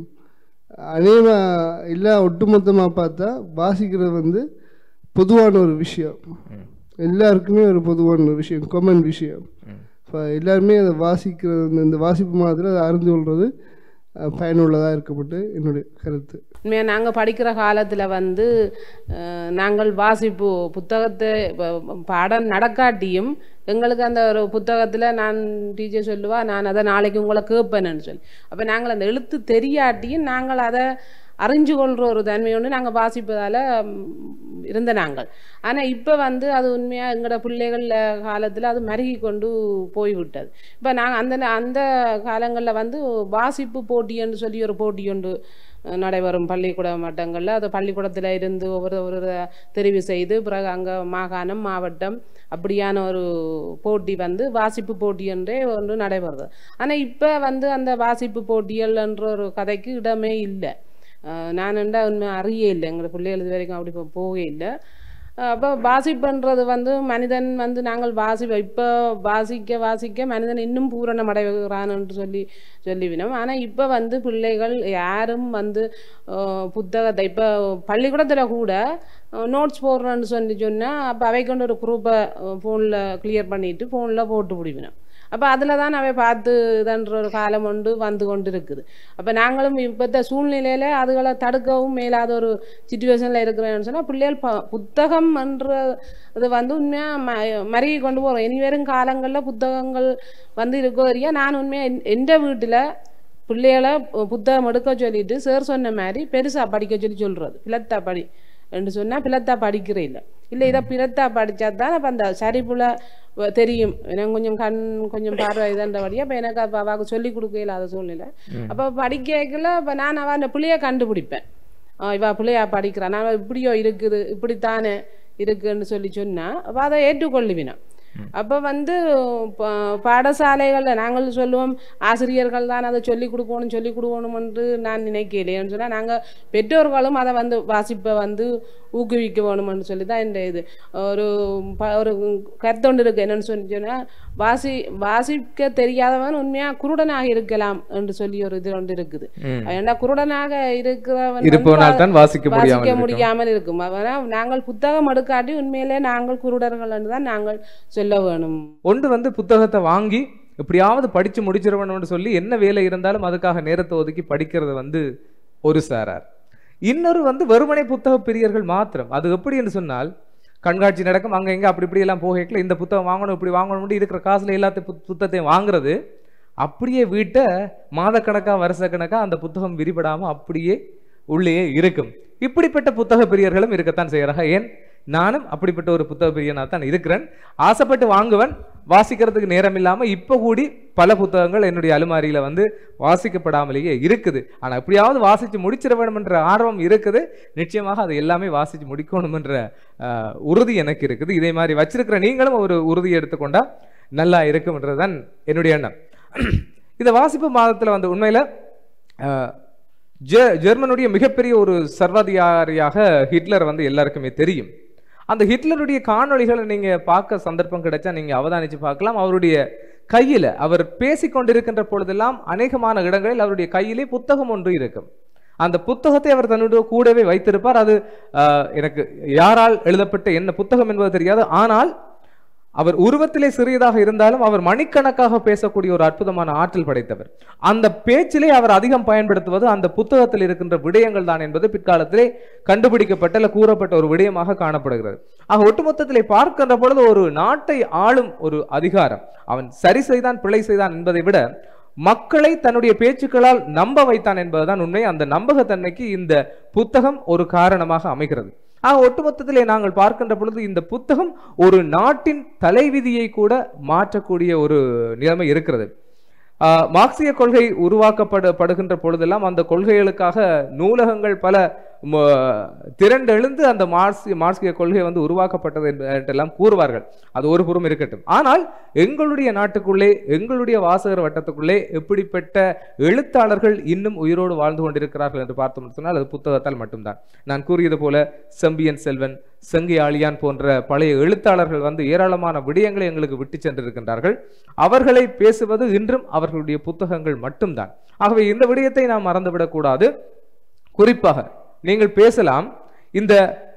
அநேகமாக இல்லை ஒட்டுமொத்தமாக பார்த்தா வாசிக்கிறது வந்து பொதுவான ஒரு விஷயம் எல்லாருக்குமே ஒரு பொதுவான ஒரு விஷயம் காமன் விஷயம் இப்போ எல்லாருமே அதை வாசிக்கிறது வந்து இந்த வாசிப்பு மாதிரி அதை அறிந்து கொள்வது அஹ், பயனுள்ளதாக இருக்கப்பட்டு என்னுடைய கருத்து உண்மையாக நாங்கள் படிக்கிற காலத்தில் வந்து அஹ், நாங்கள் வாசிப்பு புத்தகத்தை ப- பாடம் நடக்காட்டியும் எங்களுக்கு அந்த ஒரு புத்தகத்தில் நான் டீச்சர் சொல்லுவா நான் அதை நாளைக்கு உங்களை கேட்பேன்னு சொல்லி அப்போ நாங்கள் அந்த எழுத்து தெரியாட்டியும் நாங்கள் அதை அறிஞ்சு கொள்கிற ஒரு தன்மையோடு நாங்கள் வாசிப்பதால் இருந்த நாங்கள் ஆனால் இப்போ வந்து அது உண்மையாக எங்களோட பிள்ளைகள் காலத்தில் அது மருகி கொண்டு போய்விட்டது இப்போ நாங்கள் அந்த அந்த காலங்களில் வந்து வாசிப்பு போட்டின்னு சொல்லி ஒரு போட்டி ஒன்று அஹ், நடைபெறும் பள்ளிக்கூட மட்டங்களில் அது பள்ளிக்கூடத்தில் இருந்து ஒவ்வொரு ஒரு தெரிவு செய்து பிறகு அங்கே மாகாணம் மாவட்டம் அப்படியான ஒரு போட்டி வந்து வாசிப்பு போட்டி என்றே ஒன்று நடைபெறுது ஆனால் இப்போ வந்து அந்த வாசிப்பு போட்டிகள் என்ற ஒரு கதைக்கு இடமே இல்லை அஹ் நான் என்ன உண்மை அறிய இல்லை எங்கள் பிள்ளைகள் இது வரைக்கும் அப்படி போ- போகவே இல்லை அப்போ வாசிப்புன்றது வந்து மனிதன் வந்து நாங்கள் வாசி இப்போ வாசிக்க வாசிக்க மனிதன் இன்னும் பூரணம் அடைகிறான்னு சொல்லி சொல்லிவினோம் ஆனால் இப்போ வந்து பிள்ளைகள் யாரும் வந்து அஹ், புத்தகத்தை இப்போ பள்ளிக்கூடத்தில் கூட நோட்ஸ் போடுறேன்னு சொல்லி சொன்னால் அப்போ அவை கொண்டு ஒரு குரூப்பை ஃபோனில் கிளியர் பண்ணிட்டு ஃபோனில் போட்டு பிடிவினோம் அப்போ அதில் தான் அவை பார்த்து இதன்ற ஒரு காலம் ஒன்று வந்து கொண்டு இருக்குது அப்போ நாங்களும் இப்போத்த சூழ்நிலையில் அதுகளை தடுக்கவும் மேலாத ஒரு சுச்சுவேஷனில் இருக்கிறேன்னு சொன்னால் பிள்ளைகள் ப புத்தகம் என்ற இது வந்து உண்மையாக ம மருகி கொண்டு போகிறோம் இனி வரும் காலங்களில் புத்தகங்கள் வந்து இருக்கோ வரையா நான் உண்மையாக எந்த வீட்டில் பிள்ளைகளை பு- புத்தகம் எடுக்க சொல்லிட்டு சார் சொன்ன மாதிரி பெருசாக படிக்க சொல்லி சொல்கிறது பிளத்தா படி என்று சொன்னால் பிளத்தா படிக்கிற இல்லை இல்லை இதை பிளத்தா படித்தா தான் அப்போ அந்த சரிப்புல வ- தெரியும் எனக்கு கொஞ்சம் கண் கொஞ்சம் பார்வை இதன்றபடியாக அப்போ எனக்கு அப்போ அவாவுக்கு சொல்லி கொடுக்க இல்லாத சூழ்நிலை அப்போ படிக்க வைக்கல அப்போ நான் அவன் அந்த பிள்ளைய கண்டுபிடிப்பேன் ஆ, இவ பிள்ளையா படிக்கிறான் நான் இப்படியோ இருக்குது இப்படித்தானே இருக்குன்னு சொல்லி சொன்னா அப்போ அதை ஏற்றுக்கொள்ளுவினா அப்போ வந்து ப- பாடசாலைகளில் நாங்கள் சொல்லுவோம் ஆசிரியர்கள் தான் அதை சொல்லிக் கொடுக்கணும் சொல்லிக் கொடுக்கணும் என்று நான் நினைக்கலையேன்னு சொன்னால் நாங்கள் பெற்றோர்களும் அதை வந்து வாசிப்பை வந்து ஊக்குவிக்க வேணும்னு சொல்லி தான் இந்த இது ஒரு ப- ஒரு கருத்தொண்டு இருக்கு என்னன்னு சொல்லி சொன்னால் வாசி வாசிக்க தெரியாதவன் உண்மையாக குருடனாக இருக்கலாம் என்று சொல்லி ஒரு இது ஒன்று இருக்குது ம். ஏன்னா குருடனாக இருக்கிறவன் வந்து இருப்பவனால் தான் வாசிக்க முடியாமல் வாசிக்க இருக்கும். முடியாமல் இருக்கும் ஆனால் நாங்கள் புத்தகம் எடுக்காட்டி உண்மையிலே நாங்கள் குருடர்கள் என்று தான் நாங்கள் சொல்ல வேணும் ஒன்று வந்து புத்தகத்தை வாங்கி எப்படியாவது படிச்சு முடிச்சிடணும்னு சொல்லி என்ன வேலை இருந்தாலும் அதுக்காக நேரத்தை ஒதுக்கி படிக்கிறது வந்து ஒரு சாரார் இன்னொரு வந்து வெறுமனை புத்தக பிரியர்கள் மாத்திரம் அது எப்படி என்று சொன்னால் கண்காட்சி நடக்கும் அங்க எங்க அப்படி இப்படி எல்லாம் போகல இந்த புத்தகம் வாங்கணும் இப்படி வாங்கணும்னு இருக்கிற காசுல எல்லாத்தையும் புத்- புத்தகத்தையும் வாங்குறது அப்படியே வீட்டை மாதக்கணக்கா வருஷக்கணக்கா அந்த புத்தகம் விரிபடாம அப்படியே உள்ளே இருக்கும் இப்படிப்பட்ட புத்தக பிரியர்களும் இருக்கத்தான் செய்யறாங்க ஏன் நானும் அப்படிப்பட்ட ஒரு புத்தக பிரியனாக தான் இருக்கிறேன் ஆசைப்பட்டு வாங்குவேன் வாசிக்கிறதுக்கு நேரம் இல்லாம இப்ப கூடி பல புத்தகங்கள் என்னுடைய அலுமாரியில வந்து வாசிக்கப்படாமலேயே இருக்குது ஆனா எப்படியாவது வாசிச்சு முடிச்சிட வேணும்ன்ற ஆர்வம் இருக்குது நிச்சயமாக அது எல்லாமே வாசிச்சு முடிக்கணும்ன்ற ஆஹ், உறுதி எனக்கு இருக்குது இதே மாதிரி வச்சிருக்கிற நீங்களும் ஒரு உறுதியை எடுத்துக்கொண்டா நல்லா இருக்கும்ன்றதுதான் என்னுடைய எண்ணம் இந்த வாசிப்பு மாதத்துல வந்து உண்மையில ஆஹ், ஜெ- ஜெர்மனுடைய மிகப்பெரிய ஒரு சர்வாதிகாரியாக ஹிட்லர் வந்து எல்லாருக்குமே தெரியும் அந்த ஹிட்லருடைய காணொளிகளை நீங்க பார்க்க சந்தர்ப்பம் கிடைச்சா நீங்க அவதானிச்சு பார்க்கலாம் அவருடைய கையில அவர் பேசிக் கொண்டிருக்கின்ற பொழுதெல்லாம் அநேகமான இடங்களில் அவருடைய கையிலே புத்தகம் ஒன்று இருக்கும் அந்த புத்தகத்தை அவர் தன்னுடைய கூடவே வைத்திருப்பார் அது ஆஹ், எனக்கு யாரால் எழுதப்பட்ட என்ன புத்தகம் என்பது தெரியாது ஆனால் அவர் உருவத்திலே சிறியதாக இருந்தாலும் அவர் மணிக்கணக்காக பேசக்கூடிய ஒரு அற்புதமான ஆற்றல் படைத்தவர் அந்த பேச்சிலே அவர் அதிகம் பயன்படுத்துவது அந்த புத்தகத்தில் இருக்கின்ற விடயங்கள் தான் என்பது பிற்காலத்திலே கண்டுபிடிக்கப்பட்ட அல்ல கூறப்பட்ட ஒரு விடயமாக காணப்படுகிறது ஆக ஒட்டுமொத்தத்திலே பார்க்கின்ற பொழுது ஒரு நாட்டை ஆளும் ஒரு அதிகாரம் அவன் சரி செய்தான் பிழை செய்தான் என்பதை விட மக்களை தன்னுடைய பேச்சுக்களால் நம்ப வைத்தான் என்பதுதான் உண்மை அந்த நம்பகத்தன்மைக்கு இந்த புத்தகம் ஒரு காரணமாக அமைகிறது ஆக ஒட்டுமொத்தத்திலே நாங்கள் பார்க்கின்ற பொழுது இந்த புத்தகம் ஒரு நாட்டின் தலைவிதியை கூட மாற்றக்கூடிய ஒரு நிலைமை இருக்கிறது ஆஹ் மார்க்சிய கொள்கை உருவாக்கப்பட படுகின்ற பொழுதெல்லாம் அந்த கொள்கைகளுக்காக நூலகங்கள் பல ம- திரண்டெழுந்து அந்த மார்க்சிய மார்க்சிய கொள்கை வந்து உருவாக்கப்பட்டது என்ப- என்றெல்லாம் கூறுவார்கள் அது ஒரு புறம் இருக்கட்டும் ஆனால் எங்களுடைய நாட்டுக்குள்ளே எங்களுடைய வாசகர் வட்டத்துக்குள்ளே எப்படிப்பட்ட எழுத்தாளர்கள் இன்னும் உயிரோடு வாழ்ந்து கொண்டிருக்கிறார்கள் என்று பார்த்தோம் சொன்னால் அது புத்தகத்தால் மட்டும்தான் நான் கூறியது போல செம்பியன் செல்வன் செங்கி ஆழியான் போன்ற பழைய எழுத்தாளர்கள் வந்து ஏராளமான விடயங்களை எங்களுக்கு விட்டு சென்றிருக்கின்றார்கள் அவர்களை பேசுவது இன்றும் அவர்களுடைய புத்தகங்கள் மட்டும்தான் ஆகவே இந்த விடயத்தை நாம் மறந்துவிடக்கூடாது குறிப்பாக நீங்கள் பேசலாம் இந்த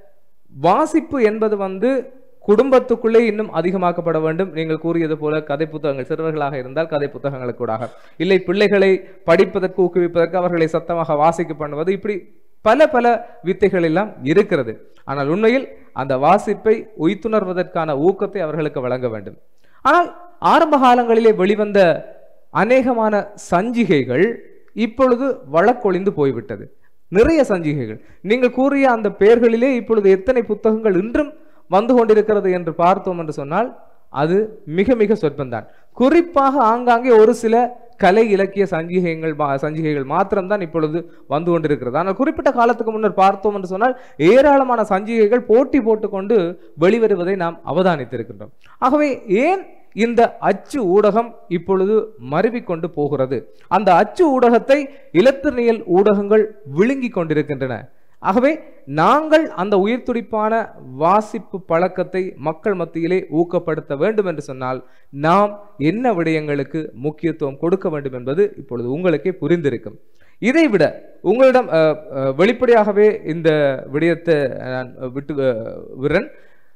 வாசிப்பு என்பது வந்து குடும்பத்துக்குள்ளே இன்னும் அதிகமாக்கப்பட வேண்டும் நீங்கள் கூறியது போல கதை புத்தகங்கள் சிறுவர்களாக இருந்தால் கதை புத்தகங்களுக்கூடாக இல்லை பிள்ளைகளை படிப்பதற்கு ஊக்குவிப்பதற்கு அவர்களை சத்தமாக வாசிக்க பண்ணுவது இப்படி பல பல வித்தைகள் எல்லாம் இருக்கிறது ஆனால் உண்மையில் அந்த வாசிப்பை உய்த்துணர்வதற்கான ஊக்கத்தை அவர்களுக்கு வழங்க வேண்டும் ஆனால் ஆரம்ப காலங்களிலே வெளிவந்த அநேகமான சஞ்சிகைகள் இப்பொழுது வழக்கொழிந்து போய்விட்டது நிறைய சஞ்சிகைகள் நீங்கள் கூறிய அந்த பெயர்களிலே இப்பொழுது எத்தனை புத்தகங்கள் இன்றும் வந்து கொண்டிருக்கிறது என்று பார்த்தோம் என்று சொன்னால் அது மிக மிக சொற்பந்தான் குறிப்பாக ஆங்காங்கே ஒரு சில கலை இலக்கிய சஞ்சிகைகள் மா- சஞ்சிகைகள் மாத்திரம்தான் இப்பொழுது வந்து கொண்டிருக்கிறது ஆனால் குறிப்பிட்ட காலத்துக்கு முன்னர் பார்த்தோம் என்று சொன்னால் ஏராளமான சஞ்சிகைகள் போட்டி போட்டுக்கொண்டு வெளிவருவதை நாம் அவதானித்திருக்கின்றோம் ஆகவே ஏன் இந்த அச்சு ஊடகம் இப்பொழுது மருவிக்கொண்டு போகிறது அந்த அச்சு ஊடகத்தை இலத்திரனியல் ஊடகங்கள் விழுங்கி கொண்டிருக்கின்றன ஆகவே நாங்கள் அந்த உயிர் துடிப்பான வாசிப்பு பழக்கத்தை மக்கள் மத்தியிலே ஊக்கப்படுத்த வேண்டும் என்று சொன்னால் நாம் என்ன விடயங்களுக்கு முக்கியத்துவம் கொடுக்க வேண்டும் என்பது இப்பொழுது உங்களுக்கே புரிந்திருக்கும் இதைவிட உங்களிடம் அஹ், அஹ், வெளிப்படையாகவே இந்த விடயத்தை நான் விட்டு அஹ், விடுறேன்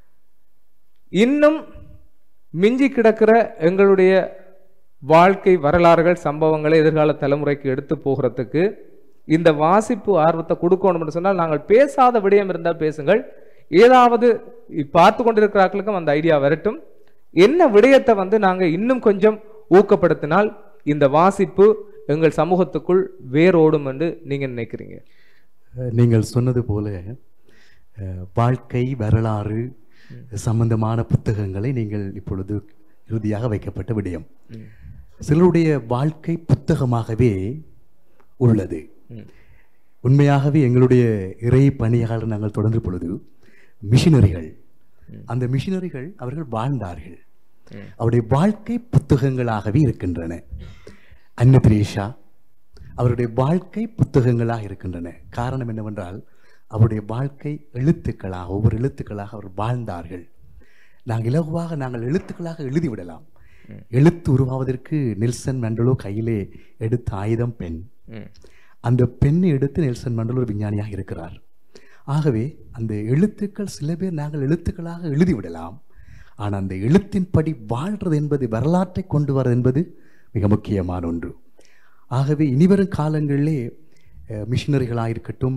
இன்னும் மிஞ்சி கிடக்கிற எங்களுடைய வாழ்க்கை வரலாறுகள் சம்பவங்களை எதிர்கால தலைமுறைக்கு எடுத்து போகிறதுக்கு இந்த வாசிப்பு ஆர்வத்தை கொடுக்கணும்னு சொன்னால் நாங்கள் பேசாத விடயம் இருந்தால் பேசுங்கள் ஏதாவது பார்த்து கொண்டிருக்கிறார்களுக்கும் அந்த ஐடியா வரட்டும் என்ன விடயத்தை வந்து நாங்கள் இன்னும் கொஞ்சம் ஊக்கப்படுத்தினால் இந்த வாசிப்பு எங்கள் சமூகத்துக்குள் வேரோடும் என்று நீங்க நினைக்கிறீங்க அஹ், நீங்கள் சொன்னது போல அஹ், வாழ்க்கை வரலாறு சம்பந்தமான புத்தகங்களை நீங்கள் இப்பொழுது இறுதியாக வைக்கப்பட்ட விடயம் சிலருடைய வாழ்க்கை புத்தகமாகவே உள்ளது உண்மையாகவே எங்களுடைய இறை பணியாளர் நாங்கள் தொடர்ந்து பொழுது மிஷினரிகள் அந்த மிஷினரிகள் அவர்கள் வாழ்ந்தார்கள் அவருடைய வாழ்க்கை புத்தகங்களாகவே இருக்கின்றன அன்ன திரேஷா அவருடைய வாழ்க்கை புத்தகங்களாக இருக்கின்றன காரணம் என்னவென்றால் அவருடைய வாழ்க்கை எழுத்துக்களாக ஒவ்வொரு எழுத்துக்களாக அவர் வாழ்ந்தார்கள் நாங்கள் இலகுவாக நாங்கள் எழுத்துக்களாக எழுதிவிடலாம் எழுத்து உருவாவதற்கு நெல்சன் மண்டலோ கையிலே எடுத்த ஆயுதம் பெண் அந்த பெண்ணை எடுத்து நெல்சன் மண்டல் ஒரு விஞ்ஞானியாக இருக்கிறார் ஆகவே அந்த எழுத்துக்கள் சில பேர் நாங்கள் எழுத்துக்களாக எழுதிவிடலாம் ஆனால் அந்த எழுத்தின்படி வாழ்றது என்பது வரலாற்றை கொண்டு வரது என்பது மிக முக்கியமான ஒன்று ஆகவே இனிவரும் காலங்களிலே அஹ், மிஷினரிகளாக இருக்கட்டும்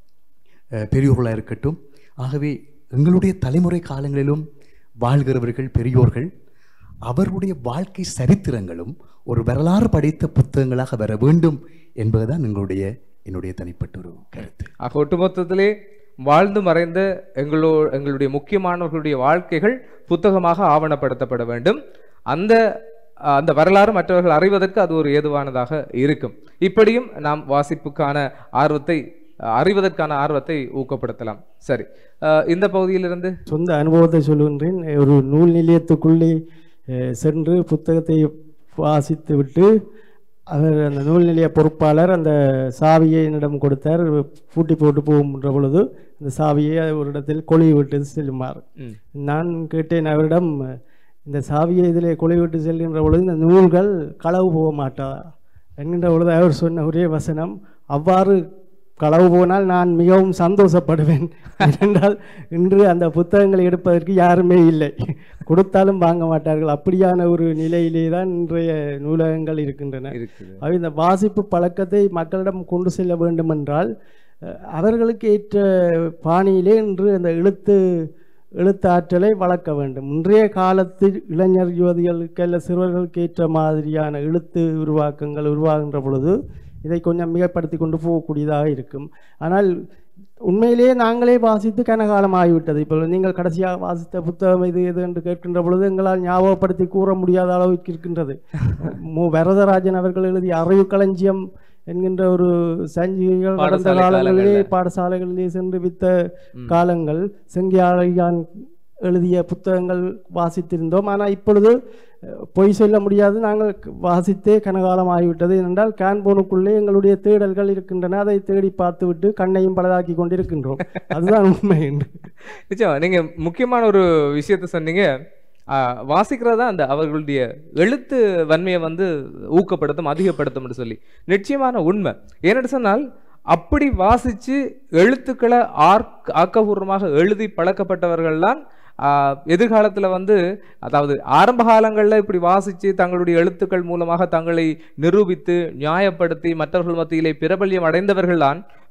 அஹ், பெரியோர்களாக இருக்கட்டும் ஆகவே எங்களுடைய தலைமுறை காலங்களிலும் வாழ்கிறவர்கள் பெரியோர்கள் அவருடைய வாழ்க்கை சரித்திரங்களும் ஒரு வரலாறு படைத்த புத்தகங்களாக வர வேண்டும் என்பதுதான் எங்களுடைய என்னுடைய தனிப்பட்ட ஒரு கருத்து ஆக ஒட்டுமொத்தத்திலே வாழ்ந்து மறைந்த எங்களோ எங்களுடைய முக்கியமானவர்களுடைய வாழ்க்கைகள் புத்தகமாக ஆவணப்படுத்தப்பட வேண்டும் அந்த அந்த வரலாறு மற்றவர்கள் அறிவதற்கு அது ஒரு ஏதுவானதாக இருக்கும் இப்படியும் நாம் வாசிப்புக்கான ஆர்வத்தை அறிவதற்கான ஆர்வத்தை ஊக்கப்படுத்தலாம் சரி அஹ், இந்த பகுதியிலிருந்து சொந்த அனுபவத்தை சொல்லுகின்றேன் ஒரு நூல் நிலையத்துக்குள்ளே அஹ், சென்று புத்தகத்தை வாசித்து விட்டு அவர் அந்த நூல் நிலைய பொறுப்பாளர் அந்த சாவியை என்னிடம் கொடுத்தார் பூட்டி போட்டு போகின்ற பொழுது அந்த சாவியை ஒரு இடத்தில் கொழி விட்டு செல்லுமாறு ம். நான் கேட்டேன் அவரிடம் இந்த சாவியை இதிலே கொழி விட்டு செல்கின்ற பொழுது இந்த நூல்கள் களவு போக மாட்டாதா என்கின்ற பொழுது அவர் சொன்ன ஒரே வசனம் அவ்வாறு களவு போனால் நான் மிகவும் சந்தோஷப்படுவேன் ஏனென்றால் இன்று அந்த புத்தகங்களை எடுப்பதற்கு யாருமே இல்லை கொடுத்தாலும் வாங்க மாட்டார்கள் அப்படியான ஒரு நிலையிலே தான் இன்றைய நூலகங்கள் இருக்கின்றன இருக்குது ஆக இந்த வாசிப்பு பழக்கத்தை மக்களிடம் கொண்டு செல்ல வேண்டும் என்றால் அஹ், அவர்களுக்கு ஏற்ற பாணியிலே இன்று அந்த எழுத்து எழுத்தாற்றலை வளர்க்க வேண்டும் இன்றைய காலத்தில் இளைஞர் யுவதிகளுக்கு அல்ல சிறுவர்களுக்கு ஏற்ற மாதிரியான எழுத்து உருவாக்கங்கள் உருவாகின்ற பொழுது இதை கொஞ்சம் மிகப்படுத்தி கொண்டு போகக்கூடியதாக இருக்கும் ஆனால் உண்மையிலேயே நாங்களே வாசித்து கனகாலம் ஆகிவிட்டது இப்போ நீங்கள் கடைசியாக வாசித்த புத்தகம் இது எது என்று கேட்கின்ற பொழுது எங்களால் ஞாபகப்படுத்தி கூற முடியாத அளவுக்கு இருக்கின்றது மு வரதராஜன் அவர்கள் எழுதிய அறிவு களஞ்சியம் என்கின்ற ஒரு சஞ்சிகைகள் கடந்த பாடசாலை காலங்களிலே காலங்கள்ல. பாடசாலைகளிலே சென்று வித்த காலங்கள் செங்கியாளையான் எழுதிய புத்தகங்கள் வாசித்திருந்தோம் ஆனால் இப்பொழுது அஹ், பொய் சொல்ல முடியாது நாங்கள் க- வாசித்தே கனகாலம் ஆகிவிட்டது ஏனென்றால் கேன்போனுக்குள்ளே எங்களுடைய தேடல்கள் இருக்கின்றன அதை தேடி பார்த்துவிட்டு கண்ணையும் பலதாக்கி கொண்டிருக்கின்றோம் அதுதான் உண்மை என்று நிச்சயமா நீங்க முக்கியமான ஒரு விஷயத்த சொன்னீங்க ஆஹ், வாசிக்கிறது தான் அந்த அவர்களுடைய எழுத்து வன்மையை வந்து ஊக்கப்படுத்தும் அதிகப்படுத்தும்னு சொல்லி நிச்சயமான உண்மை ஏன்னு சொன்னால் அப்படி வாசிச்சு எழுத்துக்களை ஆர்க் ஆக்கபூர்வமாக எழுதி பழக்கப்பட்டவர்கள்தான் ஆஹ், எதிர்காலத்துல வந்து அதாவது ஆரம்ப காலங்களில் இப்படி வாசிச்சு தங்களுடைய எழுத்துக்கள் மூலமாக தங்களை நிரூபித்து நியாயப்படுத்தி மற்றவர்கள் மத்தியிலே பிரபல்யம் அடைந்தவர்கள்தான்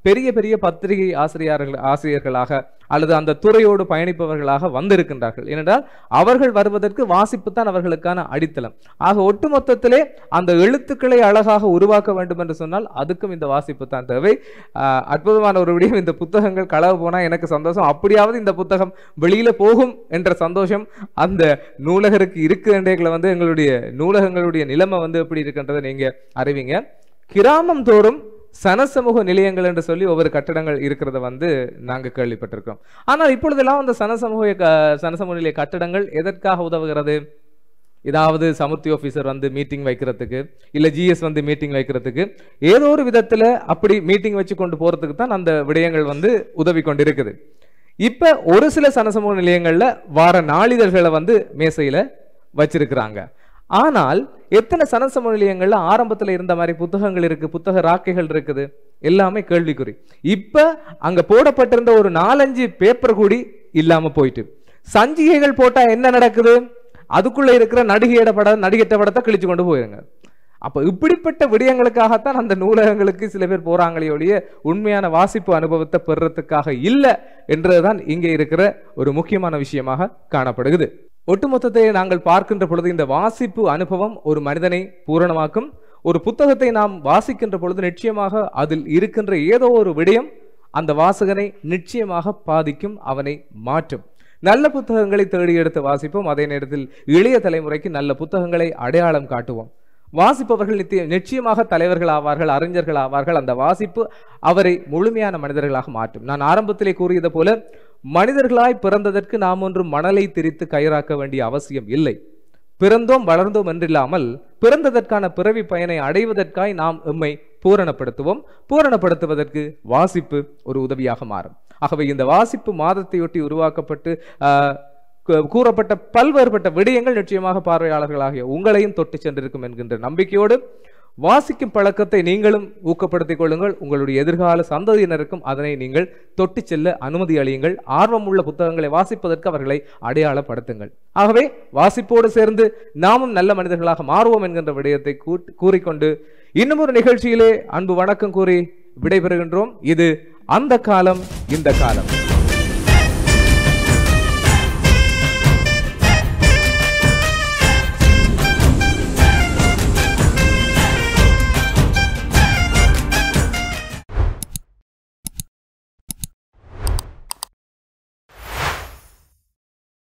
பெரிய பெரிய பத்திரிகை ஆசிரியர்கள் ஆசிரியர்களாக அல்லது அந்த துறையோடு பயணிப்பவர்களாக வந்திருக்கின்றார்கள் ஏனென்றால் அவர்கள் வருவதற்கு வாசிப்பு தான் அவர்களுக்கான அடித்தளம் ஆக ஒட்டுமொத்தத்திலே அந்த எழுத்துக்களை அழகாக உருவாக்க வேண்டும் என்று சொன்னால் அதுக்கும் இந்த வாசிப்பு தான் தேவை ஆஹ் அற்புதமான ஒரு விடயம் இந்த புத்தகங்கள் களவு போனா எனக்கு சந்தோஷம் அப்படியாவது இந்த புத்தகம் வெளியில போகும் என்ற சந்தோஷம் அந்த நூலகருக்கு இருக்குன்றகளை வந்து எங்களுடைய நூலகங்களுடைய நிலைமை வந்து எப்படி இருக்குன்றதை நீங்க அறிவீங்க கிராமம் தோறும் சனசமூக நிலையங்கள் என்று சொல்லி ஒவ்வொரு கட்டடங்கள் இருக்கிறத வந்து நாங்க கேள்விப்பட்டிருக்கிறோம் ஆனால் இப்பொழுதெல்லாம் அந்த சனசமூக க- சனசமூக நிலைய கட்டடங்கள் எதற்காக உதவுகிறது ஏதாவது சமுர்த்தி ஆஃபீஸர் வந்து மீட்டிங் வைக்கிறதுக்கு இல்ல ஜிஎஸ் வந்து மீட்டிங் வைக்கிறதுக்கு ஏதோ ஒரு விதத்துல அப்படி மீட்டிங் வச்சு கொண்டு போறதுக்கு தான் அந்த விடயங்கள் வந்து உதவி கொண்டு இருக்குது இப்ப ஒரு சில சனசமூக நிலையங்கள்ல வார நாளிதழ்களை வந்து மேசையில வச்சிருக்கிறாங்க ஆனால் எத்தனை சனசமூக நிலையங்கள்ல ஆரம்பத்துல இருந்த மாதிரி புத்தகங்கள் இருக்கு புத்தக ராக்கைகள் இருக்குது எல்லாமே கேள்விக்குறி இப்ப அங்க போடப்பட்டிருந்த ஒரு நாலஞ்சு பேப்பர் கூடி இல்லாம போயிட்டு சஞ்சிகைகள் போட்டா என்ன நடக்குது அதுக்குள்ள இருக்கிற நடிகையிட படம் நடிகட்ட படத்தை கிழிச்சு கொண்டு போயிருங்க அப்ப இப்படிப்பட்ட விடயங்களுக்காகத்தான் அந்த நூலகங்களுக்கு சில பேர் போறாங்களே ஒழிய உண்மையான வாசிப்பு அனுபவத்தை பெறுறதுக்காக இல்ல என்றதுதான் இங்கே இருக்கிற ஒரு முக்கியமான விஷயமாக காணப்படுகிறது ஒட்டுமொத்தத்தை நாங்கள் பார்க்கின்ற பொழுது இந்த வாசிப்பு அனுபவம் ஒரு மனிதனை பூரணமாக்கும் ஒரு புத்தகத்தை நாம் வாசிக்கின்ற பொழுது நிச்சயமாக அதில் இருக்கின்ற ஏதோ ஒரு விடயம் அந்த வாசகனை நிச்சயமாக பாதிக்கும் அவனை மாற்றும் நல்ல புத்தகங்களை தேடி எடுத்து வாசிப்போம் அதே நேரத்தில் இளைய தலைமுறைக்கு நல்ல புத்தகங்களை அடையாளம் காட்டுவோம் வாசிப்பவர்கள் நித்திய நிச்சயமாக தலைவர்கள் ஆவார்கள் அறிஞர்கள் ஆவார்கள் அந்த வாசிப்பு அவரை முழுமையான மனிதர்களாக மாற்றும் நான் ஆரம்பத்திலே கூறியது போல மனிதர்களாய் பிறந்ததற்கு நாம் ஒன்றும் மணலை திரித்து கயிறாக்க வேண்டிய அவசியம் இல்லை பிறந்தோம் வளர்ந்தோம் என்றில்லாமல் பிறந்ததற்கான பிறவி பயனை அடைவதற்காய் நாம் எம்மை பூரணப்படுத்துவோம் பூரணப்படுத்துவதற்கு வாசிப்பு ஒரு உதவியாக மாறும் ஆகவே இந்த வாசிப்பு மாதத்தையொட்டி உருவாக்கப்பட்டு ஆஹ், கூ- கூறப்பட்ட பல்வேறுபட்ட விடயங்கள் நிச்சயமாக பார்வையாளர்களாகிய உங்களையும் தொட்டு சென்றிருக்கும் என்கின்ற நம்பிக்கையோடு வாசிக்கும் பழக்கத்தை நீங்களும் ஊக்கப்படுத்திக் கொள்ளுங்கள் உங்களுடைய எதிர்கால சந்ததியினருக்கும் அதனை நீங்கள் தொட்டு செல்ல அனுமதி அளியுங்கள் ஆர்வமுள்ள புத்தகங்களை வாசிப்பதற்கு அவர்களை அடையாளப்படுத்துங்கள் ஆகவே வாசிப்போடு சேர்ந்து நாமும் நல்ல மனிதர்களாக மாறுவோம் என்கின்ற விடயத்தை கூட்- கூறிக்கொண்டு இன்னும் ஒரு நிகழ்ச்சியிலே அன்பு வணக்கம் கூறி விடைபெறுகின்றோம் இது அந்த காலம் இந்த காலம்